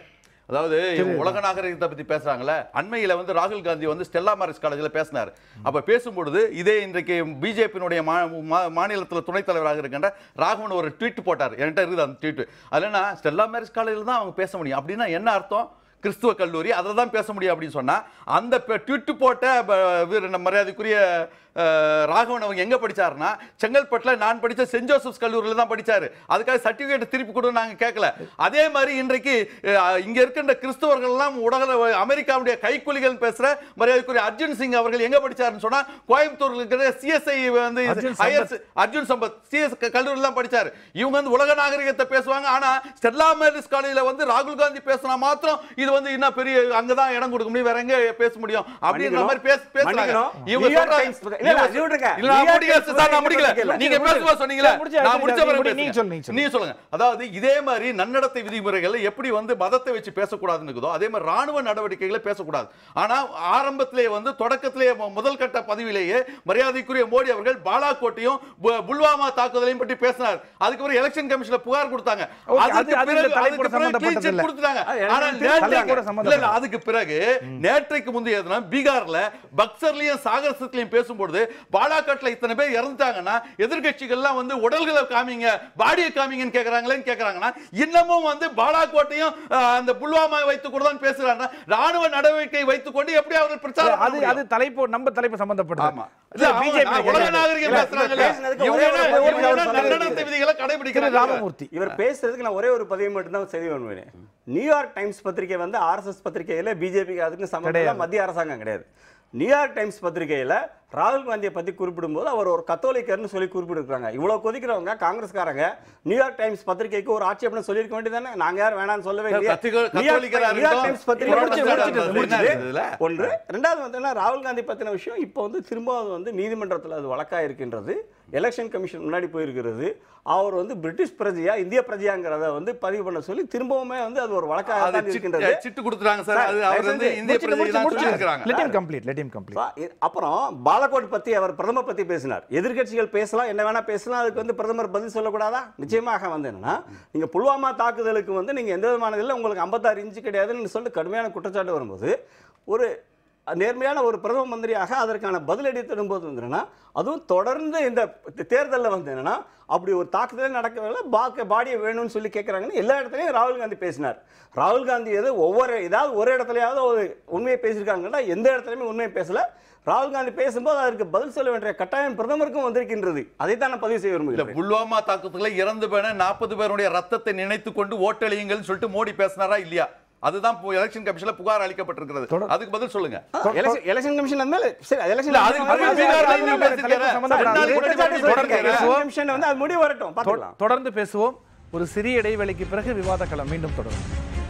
[SPEAKER 4] அதாவது உலக நாகரிகத்தை பத்தி பேசுறாங்கல்ல அண்மையில வந்து ராகுல் காந்தி வந்து ஸ்டெல்லா மாரிஸ் காலேஜில் பேசினார் அப்ப பேசும்பொழுது இதே இன்றைக்கு பிஜேபியினுடைய மாநிலத்தில் துணைத் தலைவராக இருக்கின்ற ராகவன் ஒரு ட்வீட் போட்டார் என்கிட்ட இருக்குது அந்த ட்வீட் அதுல என்ன ஸ்டெல்லா மாரிஸ் காலேஜில் தான் அவங்க பேச முடியும் அப்படின்னா என்ன அர்த்தம் கிறிஸ்துவ கல்லூரி அதை தான் பேச முடியும் அப்படின்னு சொன்னா அந்த ட்விட்டு போட்ட ப- இவர் நம்ம மரியாதைக்குரிய அஹ், ராகவன் அவங்க எங்க படிச்சாருன்னா செங்கல்பட்டுல நான் படிச்ச சென்ட் ஜோசப்ஸ் கல்லூரியில தான் படிச்சாரு அதுக்காக சர்டிபிகேட் திருப்பி கொடு நாங்க கேட்கல அதே மாதிரி இன்றைக்கு அஹ், இங்க இருக்கின்ற கிறிஸ்தவர்கள் எல்லாம் உலக அமெரிக்காவுடைய கைக்கூலிகள் பேசுற மரியாதைக்குரிய அர்ஜுன் சிங் அவர்கள் எங்க படிச்சாருன்னு சொன்னா கோயம்புத்தூர்ல இருக்கிற சிஎஸ்ஐ வந்து
[SPEAKER 1] அர்ஜுன்
[SPEAKER 4] IS அர்ஜுன் சம்பத் சிஎஸ் கல்லூரியில் தான் படிச்சாரு இவங்க வந்து உலக நாகரிகத்தை பேசுவாங்க ஆனா ஸ்டெல்லா மேரிஸ் காலேஜில் வந்து ராகுல் காந்தி பேசினா மாத்திரம் இது வந்து இன்னும் பெரிய அங்கதான் இடம் கொடுக்க முடியும் வேற எங்க பேச முடியும் அப்படின்ற மாதிரி பேச பேசுறாங்க
[SPEAKER 5] மன்னிக்கணும்.
[SPEAKER 4] இவங்க
[SPEAKER 5] நியூயார்க்
[SPEAKER 4] சொல்றாங்க
[SPEAKER 5] டைம்ஸ் பத்தி- இல்ல, இல்ல, அது விட்டுருங்க.
[SPEAKER 4] இல்ல, நான்
[SPEAKER 5] நியூயார்க்
[SPEAKER 4] முடிக்கல
[SPEAKER 5] டைம்ஸ்
[SPEAKER 4] சார், நான்
[SPEAKER 5] பத்தி
[SPEAKER 4] முடிக்கல.
[SPEAKER 5] கேட்கல.
[SPEAKER 4] நீங்க பேசுவா சொன்னீங்களா?
[SPEAKER 1] சரி, முடிச்சு,
[SPEAKER 4] நான்
[SPEAKER 1] அடுத்து
[SPEAKER 4] முடிச்ச பிறகு
[SPEAKER 1] நீங்க
[SPEAKER 4] பேசுங்க.
[SPEAKER 1] சொல்லுங்க, நீங்க சொல்லுங்க.
[SPEAKER 4] நீங்க சொல்லுங்க அதாவது இதே மாதிரி நன்னடத்தை விதிமுறைகள் எப்படி வந்து மதத்தை வச்சு பேசக்கூடாதுன்னு இருக்குதோ அதே மாதிரி ராணுவ நடவடிக்கைகளை பேசக்கூடாது ஆனா ஆரம்பத்திலே வந்து தொடக்கத்திலே மு- முதல் கட்ட பதிவிலேயே மரியாதைக்குரிய மோடி அவர்கள் பாலாக்கோட்டையும் பு- புல்வாமா தாக்குதலையும் பற்றி பேசினார் அதுக்கப்புறம் எலெக்ஷன் கமிஷன்ல புகார் கொடுத்தாங்க
[SPEAKER 1] Okay, அது-
[SPEAKER 4] அதுக்கு
[SPEAKER 1] அது இந்த
[SPEAKER 4] பிறகு
[SPEAKER 1] தலைப்போட
[SPEAKER 4] அதுக்கு பிறகு clean
[SPEAKER 1] சம்பந்தப்பட்டது
[SPEAKER 4] sheet
[SPEAKER 1] இல்ல.
[SPEAKER 4] கொடுத்துட்டாங்க
[SPEAKER 5] அது
[SPEAKER 4] ஆனா
[SPEAKER 5] எனக்கு
[SPEAKER 4] நேற்றைக்கு-
[SPEAKER 1] தலைப்போட
[SPEAKER 4] இல்ல,
[SPEAKER 1] சம்பந்தப்பட்டது.
[SPEAKER 4] இல்ல, அதுக்கு பிறகு நேற்றைக்கு முந்தைய தினம் பீகார்ல பக்சர்லயும் சாகர்சத்திலையும் பேசும்பொழுது பாலாக்காட்டுல இத்தனை பேர் இறந்துட்டாங்கன்னா எதிர்க்கட்சிகள்லாம் வந்து உடல்களை காமிங்க பாடியை காமிங்கன்னு கேக்குறாங்களேன்னு கேக்குறாங்கன்னா இன்னமும் வந்து பாலாக்கோட்டையும் அஹ், அந்த புல்வாமா வைத்துக் கொண்டு தான் பேசுறாங்க ராணுவ நடவடிக்கை வைத்துக் கொண்டு எப்படி அவர்கள் பிரச்சாரம்
[SPEAKER 1] அது
[SPEAKER 4] பண்ண
[SPEAKER 1] அது தலைப்பு நம்ம தலைப்பு சம்பந்தப்பட்டது
[SPEAKER 4] ஆமா.
[SPEAKER 1] இல்ல,
[SPEAKER 4] இல்ல, அவங்க
[SPEAKER 1] BJP
[SPEAKER 4] நான் உலக
[SPEAKER 1] கேட்கல.
[SPEAKER 4] நாகரிகம்
[SPEAKER 5] இல்ல,
[SPEAKER 4] பேசுறாங்கல்ல.
[SPEAKER 5] பேசுனதுக்கு
[SPEAKER 4] இவங்க
[SPEAKER 5] ஒரே ஒரு
[SPEAKER 4] என்ன-
[SPEAKER 5] பதிவு
[SPEAKER 4] இவங்க
[SPEAKER 5] அவர்
[SPEAKER 4] என்ன
[SPEAKER 5] சொல்ல
[SPEAKER 4] நன்னடத்தை விதிகளை
[SPEAKER 1] திரு
[SPEAKER 4] கடைபிடிக்கிறாங்க
[SPEAKER 1] ராமமூர்த்தி
[SPEAKER 5] இவர் பேசுறதுக்கு நான் ஒரே ஒரு பதிவு மட்டும்தான் செய்தி பண்ணுவேன் நியூயார்க் டைம்ஸ் பத்திரிகை வந்து ஆர்எஸ்எஸ் பத்திரிகையில பிஜேபிக்கு அதுக்கு சம்பந்தம்
[SPEAKER 1] கிடையாது.
[SPEAKER 5] மத்திய அரசாங்கம் கிடையாது நியூயார்க் டைம்ஸ் பத்திரிகையில ராகுல் காந்தியை பத்தி குறிப்பிடும்போது அவர் ஒரு கத்தோலிக்கர்னு சொல்லி குறிப்பிட்டிருக்காங்க இவ்வளவு கொதிக்கிறவங்க காங்கிரஸ்காரங்க நியூயார்க் டைம்ஸ் பத்திரிகைக்கு ஒரு ஆட்சேபனை சொல்லியிருக்க வேண்டியதானே நாங்க யாரும் வேணாம்னு சொல்லவே இல்லையே
[SPEAKER 4] கத்திகோ-
[SPEAKER 5] நியூயார்க்
[SPEAKER 4] கத்தோலிக்கரா
[SPEAKER 5] நியூயார்க்
[SPEAKER 4] இருக்கட்டும்,
[SPEAKER 5] டைம்ஸ் பத்திரிகை
[SPEAKER 4] புரொட்டஸ்டன்டா
[SPEAKER 5] முடிச்சிட்டு-
[SPEAKER 4] இருக்கட்டும்,
[SPEAKER 5] முடிச்சிட்டு
[SPEAKER 4] என்ன இதுல?
[SPEAKER 5] ஒன்று ரெண்டாவது வந்து என்ன ராகுல் காந்தி பத்தின விஷயம் இப்போ வந்து திரும்ப அது வந்து நீதிமன்றத்தில் அது வழக்கா இருக்கின்றது எலெக்ஷன் கமிஷன் முன்னாடி போயிருக்கிறது அவர் வந்து பிரிட்டிஷ் பிரஜையா இந்திய பிரஜையாங்கிறத வந்து பதிவு பண்ண சொல்லி திரும்பவுமே வந்து அது ஒரு வழக்காக
[SPEAKER 4] அது
[SPEAKER 5] தான்
[SPEAKER 4] சிட்டு-
[SPEAKER 5] இருக்கின்றது
[SPEAKER 4] சிட்டு கொடுத்துறாங்க சார்
[SPEAKER 5] சார்,
[SPEAKER 4] அது அவர்
[SPEAKER 5] தயவு
[SPEAKER 4] வந்து
[SPEAKER 5] செஞ்சு
[SPEAKER 4] இந்திய
[SPEAKER 5] முடிச்சிட்டு,
[SPEAKER 4] பிரதிநிதி தான்
[SPEAKER 5] முடிச்சிட்டு,
[SPEAKER 4] சொல்லியிருக்கிறாங்க
[SPEAKER 1] let him complete let him complete
[SPEAKER 5] சா- இ- அப்புறம் பாலகோட் பத்தி அவர் பிரதமர் பத்தி பேசினார் எதிர்க்கட்சிகள் பேசலாம் என்ன வேணா பேசலாம் அதுக்கு வந்து பிரதமர் பதில் சொல்லக்கூடாதா நிச்சயமாக வந்து என்னன்னா நீங்க புல்வாமா தாக்குதலுக்கு வந்து நீங்க எந்த விதமான இதில் உங்களுக்கு ஐம்பத்தாறு இன்ச்சு கிடையாதுன்னு சொல்லிட்டு கடுமையான குற்றச்சாட்டு வரும்போது ஒரு நேர்மையான ஒரு பிரதம மந்திரியாக அதற்கான பதிலடி தரும்போது வந்து என்னன்னா அதுவும் தொடர்ந்து இந்த தேர்தலில் வந்து என்னன்னா அப்படி ஒரு தாக்குதலே நடக்கவில்லை பாக்க பாடியை வேணும்னு சொல்லி கேட்குறாங்கன்னு எல்லா இடத்துலையும் ராகுல் காந்தி பேசினார் ராகுல் காந்தி எது ஒவ்வொரு ஏதாவது ஒரு இடத்துலயாவது ஒரு உண்மையை பேசியிருக்காங்கன்னா எந்த இடத்துலையுமே உண்மையை பேசல ராகுல் காந்தி பேசும்போது அதற்கு பதில் சொல்ல வேண்டிய கட்டாயம் பிரதமருக்கும் வந்திருக்கின்றது அதைத்தான் நான் பதிவு செய்ய
[SPEAKER 4] இல்ல
[SPEAKER 5] விரும்புகிறேன்
[SPEAKER 4] புல்வாமா தாக்குதல இறந்து போன நாற்பது பேருடைய ரத்தத்தை நினைத்து கொண்டு ஓட்டளியுங்கள்னு சொல்லிட்டு மோடி பேசினாரா இல்லையா அதுதான் எலெக்ஷன் கமிஷன்ல புகார் அளிக்கப்பட்டிருக்கிறது
[SPEAKER 1] தொடர்-
[SPEAKER 4] அதுக்கு பதில் சொல்லுங்க
[SPEAKER 5] எலெக்ஷன் எலெக்ஷன் கமிஷன் அந்த மேல சரி எலெக்ஷன்
[SPEAKER 4] இல்ல, அதுக்கு பதில் பீகார்ல இருந்து பேசியிருக்காரு.
[SPEAKER 1] சம்பந்தப்படாது.
[SPEAKER 4] ரெண்டு நாள்
[SPEAKER 1] தொடர்ந்து
[SPEAKER 4] முன்னாடி
[SPEAKER 1] பேசுவோம்.
[SPEAKER 5] கமிஷன் வந்து அது முடிவு வரட்டும்
[SPEAKER 1] தொ-
[SPEAKER 5] பார்த்துக்கலாம்
[SPEAKER 1] தொடர்ந்து பேசுவோம் ஒரு சிறிய இடைவேளைக்கு பிறகு விவாத களம் மீண்டும் தொடரும்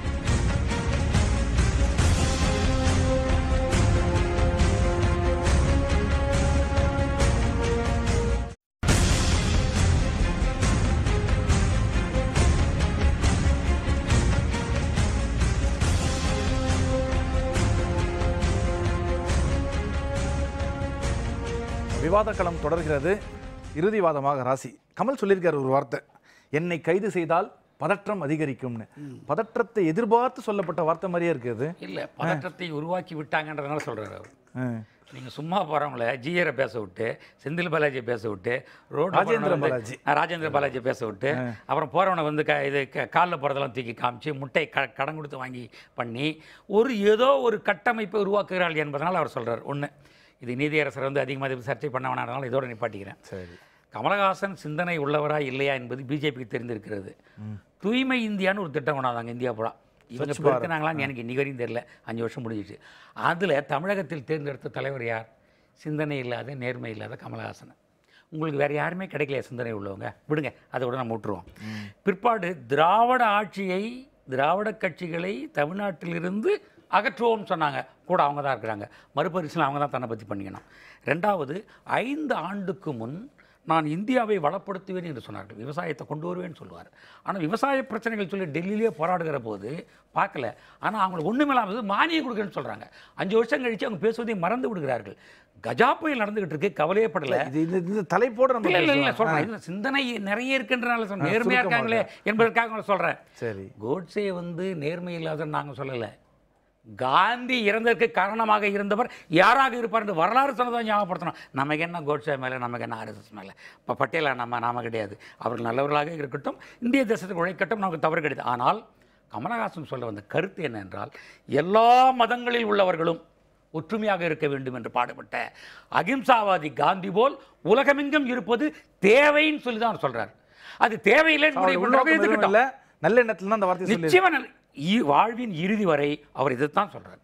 [SPEAKER 1] விவாத களம் தொடர்கிறது இறுதி வாதமாக ராசி கமல் சொல்லியிருக்காரு ஒரு வார்த்தை என்னை கைது செய்தால் பதற்றம் அதிகரிக்கும்னு பதற்றத்தை எதிர்பார்த்து சொல்லப்பட்ட வார்த்தை மாதிரியே இருக்குது
[SPEAKER 2] இல்ல பதற்றத்தை உருவாக்கி விட்டாங்கன்றதுனால சொல்றாரு அவர்
[SPEAKER 1] ம்.
[SPEAKER 2] நீங்க சும்மா போறவங்கள ஜிஆரை பேச விட்டு செந்தில் பாலாஜியை பேச விட்டு ரோடு
[SPEAKER 1] ராஜேந்திர
[SPEAKER 2] போறவனை வந்து-
[SPEAKER 1] பாலாஜி.
[SPEAKER 2] ஆ, ராஜேந்திர பாலாஜியை பேச விட்டு அப்புறம் போறவனை வந்து க இது க- காலில் போறதெல்லாம் தூக்கி காமிச்சு முட்டை க கடன் கொடுத்து வாங்கி பண்ணி ஒரு ஏதோ ஒரு கட்டமைப்பை உருவாக்குகிறாள் என்பதனால் அவர் சொல்றார் ஒண்ணு இது நீதியரசர் வந்து அதிகமாக இது சர்ச்சை பண்ண வேணாம் இதோட நிப்பாட்டிக்கிறேன்
[SPEAKER 1] சரி
[SPEAKER 2] கமலஹாசன் சிந்தனை உள்ளவரா இல்லையா என்பது பிஜேபிக்கு தெரிந்திருக்கிறது தூய்மை இந்தியான்னு ஒரு திட்டம் கொண்டாந்தாங்க இந்தியா பூரா இவங்க
[SPEAKER 1] ஸ்வச் பாரத்.
[SPEAKER 2] பெருக்கினாங்களான்னு எனக்கு இன்னி வரையும் தெரியல அஞ்சு வருஷம் முடிஞ்சிச்சு அதில் தமிழகத்தில் தேர்ந்தெடுத்த தலைவர் யார் சிந்தனை இல்லாத நேர்மை இல்லாத கமலஹாசன் உங்களுக்கு வேறு யாருமே கிடைக்கலையா சிந்தனை உள்ளவங்க விடுங்க அதை விட நம்ம விட்டுருவோம் பிற்பாடு திராவிட ஆட்சியை திராவிட கட்சிகளை தமிழ்நாட்டிலிருந்து அகற்றுவோம்னு சொன்னாங்க கூட அவங்க தான் இருக்கிறாங்க மறுபரிசீலனை அவங்க தான் தன்னை பற்றி பண்ணிக்கணும் ரெண்டாவது ஐந்து ஆண்டுக்கு முன் நான் இந்தியாவை வளப்படுத்துவேன் என்று சொன்னார்கள் விவசாயத்தை கொண்டு வருவேன்னு சொல்லுவார் ஆனால் விவசாய பிரச்சனைகள் சொல்லி டெல்லியிலே போராடுகிற போது பார்க்கல ஆனால் அவங்களுக்கு ஒன்றுமே இல்லாமல் மானியம் கொடுக்குறேன்னு சொல்கிறாங்க அஞ்சு வருஷம் கழித்து அவங்க பேசுவதை மறந்து விடுகிறார்கள் கஜா புயல் நடந்துகிட்டு இருக்கு கவலையே படல
[SPEAKER 1] இது இந்த- இந்த தலைப்போட நம்ம
[SPEAKER 2] இல்ல இல்ல இல்ல
[SPEAKER 1] பேசலாம்.
[SPEAKER 2] சொல்றேன் இதுல சிந்தனை நிறைய இருக்குன்றனால சொல்றேன் நேர்மையா
[SPEAKER 1] சுருக்கமாக.
[SPEAKER 2] இருக்காங்களே என்பதற்காக நான் சொல்றேன்
[SPEAKER 1] சரி
[SPEAKER 2] கோட்ஸே வந்து நேர்மை இல்லாத நாங்க சொல்லல காந்தி இறந்ததற்கு காரணமாக இருந்தவர் யாராக இருப்பார் என்று வரலாறு சொன்னதான் ஞாபகப்படுத்தணும் நமக்கு என்ன கோட்ஸே மேலே நமக்கு என்ன ஆர்எஸ்எஸ் மேலே இப்போ பட்டேலா நம்ம நாம கிடையாது அவர்கள் நல்லவர்களாக இருக்கட்டும் இந்திய தேசத்துக்கு உழைக்கட்டும் நமக்கு தவறு கிடையாது ஆனால் கமலஹாசன் சொல்ல வந்த கருத்து என்ன என்றால் எல்லா மதங்களில் உள்ளவர்களும் ஒற்றுமையாக இருக்க வேண்டும் என்று பாடுபட்ட அகிம்சாவாதி காந்தி போல் உலகமெங்கும் இருப்பது தேவைன்னு சொல்லி தான் அவர் சொல்றார் அது தேவையில்லைன்னு முடிவு
[SPEAKER 1] அவருடைய
[SPEAKER 2] பண்றவங்க
[SPEAKER 1] உள்நோக்கம் எதுவும்
[SPEAKER 2] எதுக்கிட்டோம்
[SPEAKER 1] இல்ல நல்ல எண்ணத்துல தான் அந்த வார்த்தை சொல்லி
[SPEAKER 2] நிச்சயமா நல்ல- இ- வாழ்வின் இறுதி வரை அவர் இதைத்தான் சொல்றார்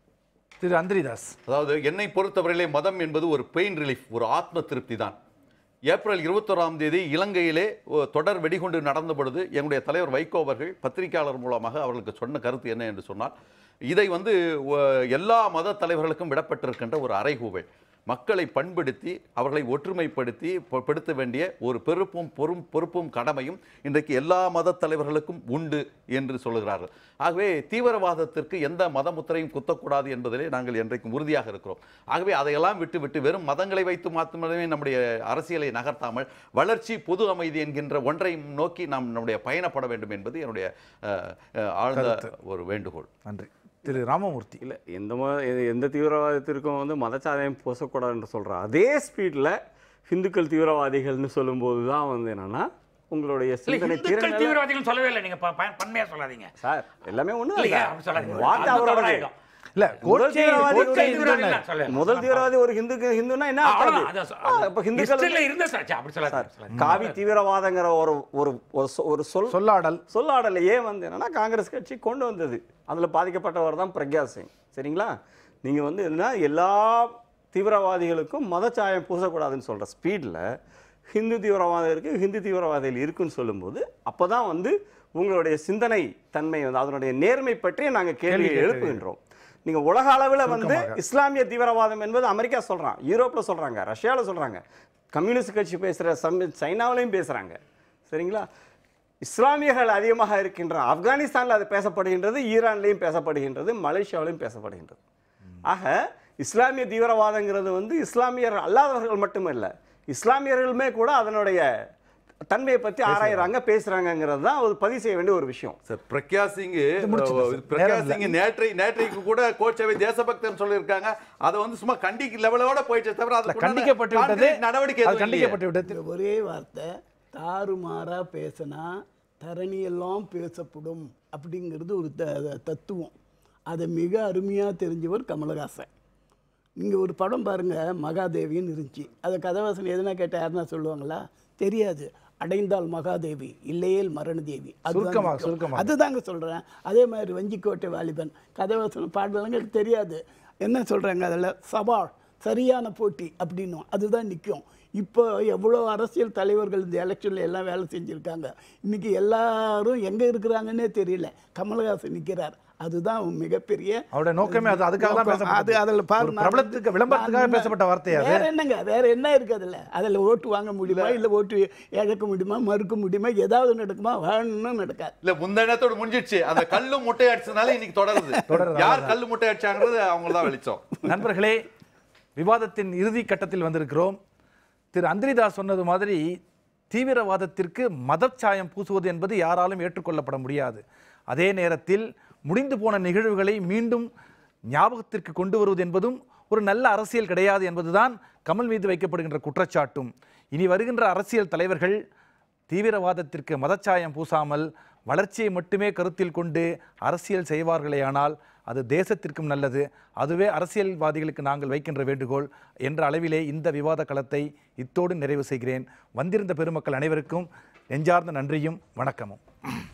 [SPEAKER 1] திரு அந்திரிதாஸ்
[SPEAKER 4] அதாவது என்னை பொறுத்தவரையிலே மதம் என்பது ஒரு பெயின் ரிலீஃப் ஒரு ஆத்ம திருப்தி தான் ஏப்ரல் இருபத்தோராம் தேதி இலங்கையிலே ஒ- தொடர் வெடிகுண்டு நடந்த பொழுது எங்களுடைய தலைவர் வைகோ அவர்கள் பத்திரிகையாளர் மூலமாக அவர்களுக்கு சொன்ன கருத்து என்ன என்று சொன்னால் இதை வந்து ஒ- எல்லா மத தலைவர்களுக்கும் விடப்பட்டிருக்கின்ற ஒரு அறைகூவல் மக்களை பண்படுத்தி அவர்களை ஒற்றுமைப்படுத்தி பொ- படுத்த வேண்டிய ஒரு பெருப்பும் பொறும் பொறுப்பும் கடமையும் இன்றைக்கு எல்லா மத தலைவர்களுக்கும் உண்டு என்று சொல்லுகிறார்கள் ஆகவே தீவிரவாதத்திற்கு எந்த மத முத்திரையும் குத்தக்கூடாது என்பதிலே நாங்கள் என்றைக்கும் உறுதியாக இருக்கிறோம் ஆகவே அதையெல்லாம் விட்டுவிட்டு வெறும் மதங்களை வைத்து மாத்திரமே நம்முடைய அரசியலை நகர்த்தாமல் வளர்ச்சி பொது அமைதி என்கின்ற ஒன்றை நோக்கி நாம் நம்முடைய பயணப்பட வேண்டும் என்பது என்னுடைய அஹ், அஹ், ஆழ்ந்த ஒரு வேண்டுகோள்
[SPEAKER 1] நன்றி திரு ராமமூர்த்தி
[SPEAKER 5] இல்லை எந்த மத எ- எந்த தீவிரவாதத்திற்கும் வந்து மதச்சாதயம் பூசக்கூடாதுன்னு சொல்கிற அதே ஸ்பீடில் ஹிந்துக்கள் தீவிரவாதிகள்னு சொல்லும்போது தான் வந்து என்னன்னா உங்களுடைய
[SPEAKER 2] இல்ல,
[SPEAKER 5] சிந்தனை
[SPEAKER 2] இந்துக்கள்
[SPEAKER 5] திறன்
[SPEAKER 2] தீவிரவாதிகள் சொல்லவே இல்லை நீங்க ப- ப- பன்மையா சொல்லாதீங்க
[SPEAKER 5] சார் எல்லாமே ஒன்று
[SPEAKER 2] இல்லையா அப்படி சொல்லாதீங்க
[SPEAKER 5] வார்த்தை
[SPEAKER 2] அது
[SPEAKER 5] அவரோடது
[SPEAKER 2] தவறாயிடும்.
[SPEAKER 1] இல்ல
[SPEAKER 5] முதல்
[SPEAKER 1] கோட்சே
[SPEAKER 5] தீவிரவாதி
[SPEAKER 1] கோட்சே
[SPEAKER 5] ஒரு
[SPEAKER 1] இந்துன்னு.
[SPEAKER 2] தீவிரவாதி சொல்லல.
[SPEAKER 5] முதல் தீவிரவாதி ஒரு ஹிந்துக்கு ஹிந்துனா என்ன
[SPEAKER 2] அவ்வளவுதான்.
[SPEAKER 5] அர்த்தம்
[SPEAKER 2] அதான்
[SPEAKER 5] அது?
[SPEAKER 2] சொ-
[SPEAKER 5] ஆ, இப்ப ஹிந்துக்கள்
[SPEAKER 2] ஹிஸ்டரியில இருந்த சார் சரி, அப்படி சொல்லாதீங்க, சொல்லாதீங்க.
[SPEAKER 5] காவி தீவிரவாதங்கிற ஒரு ஒரு ஒரு சொ- ஒரு சொல்
[SPEAKER 1] சொல்லாடல்
[SPEAKER 5] சொல்லாடல ஏன் வந்து என்னன்னா காங்கிரஸ் கட்சி கொண்டு வந்தது அதுல பாதிக்கப்பட்டவர் தான் பிரக்யா சிங் சரிங்களா நீங்க வந்து என்ன எல்லா தீவிரவாதிகளுக்கும் மதச்சாயம் பூசக்கூடாதுன்னு சொல்ற ஸ்பீட்ல ஹிந்து தீவிரவாதம் இருக்கு ஹிந்து தீவிரவாதிகள் இருக்குன்னு சொல்லும்போது அப்பதான் வந்து உங்களுடைய சிந்தனை தன்மை வந்து அதனுடைய நேர்மை பற்றி நாங்க கேள்வி
[SPEAKER 1] கேள்வி
[SPEAKER 5] எழுப்புகின்றோம் நீங்க உலக அளவில் வந்து இஸ்லாமிய தீவிரவாதம் என்பது அமெரிக்கா சொல்றான் யூரோப்ல சொல்றாங்க ரஷ்யால சொல்றாங்க கம்யூனிஸ்ட் கட்சி பேசுற சம சைனாவிலையும் பேசுறாங்க சரிங்களா இஸ்லாமியர்கள் அதிகமாக இருக்கின்ற ஆப்கானிஸ்தானில் அது பேசப்படுகின்றது ஈரான்லையும் பேசப்படுகின்றது மலேசியாவிலையும் பேசப்படுகின்றது ஆக இஸ்லாமிய தீவிரவாதங்கிறது வந்து இஸ்லாமியர் அல்லாதவர்கள் மட்டுமல்ல இஸ்லாமியர்களுமே கூட அதனுடைய தன்மையை பற்றி ஆராயிறாங்க பேசுறாங்கங்கிறது தான் ஒரு பதிவு செய்ய வேண்டிய ஒரு விஷயம்
[SPEAKER 4] சார் பிரக்யா சிங்
[SPEAKER 1] முடிச்சுக்கலாம் சார்.
[SPEAKER 4] பிரக்யா
[SPEAKER 1] நேரம் இல்ல.
[SPEAKER 4] சிங் நேற்றை நேற்றைக்கு கூட கோச்சவை தேசபக்தன் சொல்லியிருக்காங்க அதை வந்து சும்மா கண்டிக்க லெவலோட போயிடுச்சு தவிர
[SPEAKER 1] இல்ல,
[SPEAKER 4] அதுக்கு
[SPEAKER 1] கண்டிக்கப்பட்டு விட்டது
[SPEAKER 4] concrete நடவடிக்கை
[SPEAKER 1] அது
[SPEAKER 4] எதுவும் இல்லையே.
[SPEAKER 1] கண்டிக்கப்பட்டு விட்டது
[SPEAKER 3] இந்த ஒரே வார்த்தை தாறுமாறா பேசினா தரணியெல்லாம் பேசப்படும் அப்படிங்கிறது ஒரு த தத்துவம் அதை மிக அருமையாக தெரிஞ்சவர் கமலஹாசன் நீங்கள் ஒரு படம் பாருங்கள் மகாதேவின்னு இருந்துச்சு அதை கதவாசன் எதுனா கேட்டால் யாருன்னா சொல்லுவாங்களா தெரியாது அடைந்தால் மகாதேவி இல்லையேல் மரணதேவி அதுதான்
[SPEAKER 1] சுருக்கமாக,
[SPEAKER 3] நிக்கும்.
[SPEAKER 1] சுருக்கமாக.
[SPEAKER 3] அதுதாங்க சொல்கிறேன் அதே மாதிரி வஞ்சிக்கோட்டை வாலிபன் கதவாசனம் பாடலங்களுக்கு தெரியாது என்ன சொல்கிறாங்க அதில் சவால் சரியான போட்டி அப்படின்னும் அதுதான் நிற்கும் இப்போ எவ்வளோ அரசியல் தலைவர்கள் இந்த எலெக்ஷனில் எல்லாம் வேலை செஞ்சுருக்காங்க இன்னைக்கு எல்லாரும் எங்கே இருக்கிறாங்கன்னே தெரியல கமலஹாசன் நிற்கிறார் அதுதான் மிகப்பெரிய
[SPEAKER 1] அவருடைய நோக்கமே அது அதுக்காக தான்
[SPEAKER 3] நோக்கம்.
[SPEAKER 1] பேசப்பட்டது.
[SPEAKER 3] அது அதில் பாரு
[SPEAKER 1] ஒரு பிரபலத்துக்கு விளம்பரத்துக்காக
[SPEAKER 3] நான்
[SPEAKER 1] பேசப்பட்ட வார்த்தை அது
[SPEAKER 3] வேற என்னங்க வேற என்ன இருக்கு அதுல அதுல ஓட்டு வாங்க முடியுமா இல்ல ஓட்டு இழக்க முடியுமா மறுக்க முடியுமா ஏதாவது நடக்குமா வேணும்னு நடக்காது
[SPEAKER 4] இல்ல முந்தனத்தோட முடிஞ்சிடுச்சு அந்த கல்லு முட்டை அடிச்சதுனால இன்னைக்கு தொடருது
[SPEAKER 1] தொடருது,
[SPEAKER 4] யார் கல்லு முட்டை அடிச்சாங்கிறது அவங்க தான் வெளிச்சம்
[SPEAKER 1] நண்பர்களே விவாதத்தின் இறுதி கட்டத்தில் வந்திருக்கிறோம் திரு அந்திரிதாஸ் சொன்னது மாதிரி தீவிரவாதத்திற்கு மதச்சாயம் பூசுவது என்பது யாராலும் ஏற்றுக்கொள்ளப்பட முடியாது அதே நேரத்தில் முடிந்து போன நிகழ்வுகளை மீண்டும் ஞாபகத்திற்கு கொண்டு வருவது என்பதும் ஒரு நல்ல அரசியல் கிடையாது என்பதுதான் கமல் மீது வைக்கப்படுகின்ற குற்றச்சாட்டும் இனி வருகின்ற அரசியல் தலைவர்கள் தீவிரவாதத்திற்கு மதச்சாயம் பூசாமல் வளர்ச்சியை மட்டுமே கருத்தில் கொண்டு அரசியல் செய்வார்களேயானால் அது தேசத்திற்கும் நல்லது அதுவே அரசியல்வாதிகளுக்கு நாங்கள் வைக்கின்ற வேண்டுகோள் என்ற அளவிலே இந்த விவாத களத்தை இத்தோடு நிறைவு செய்கிறேன் வந்திருந்த பெருமக்கள் அனைவருக்கும் நெஞ்சார்ந்த நன்றியும் வணக்கமும்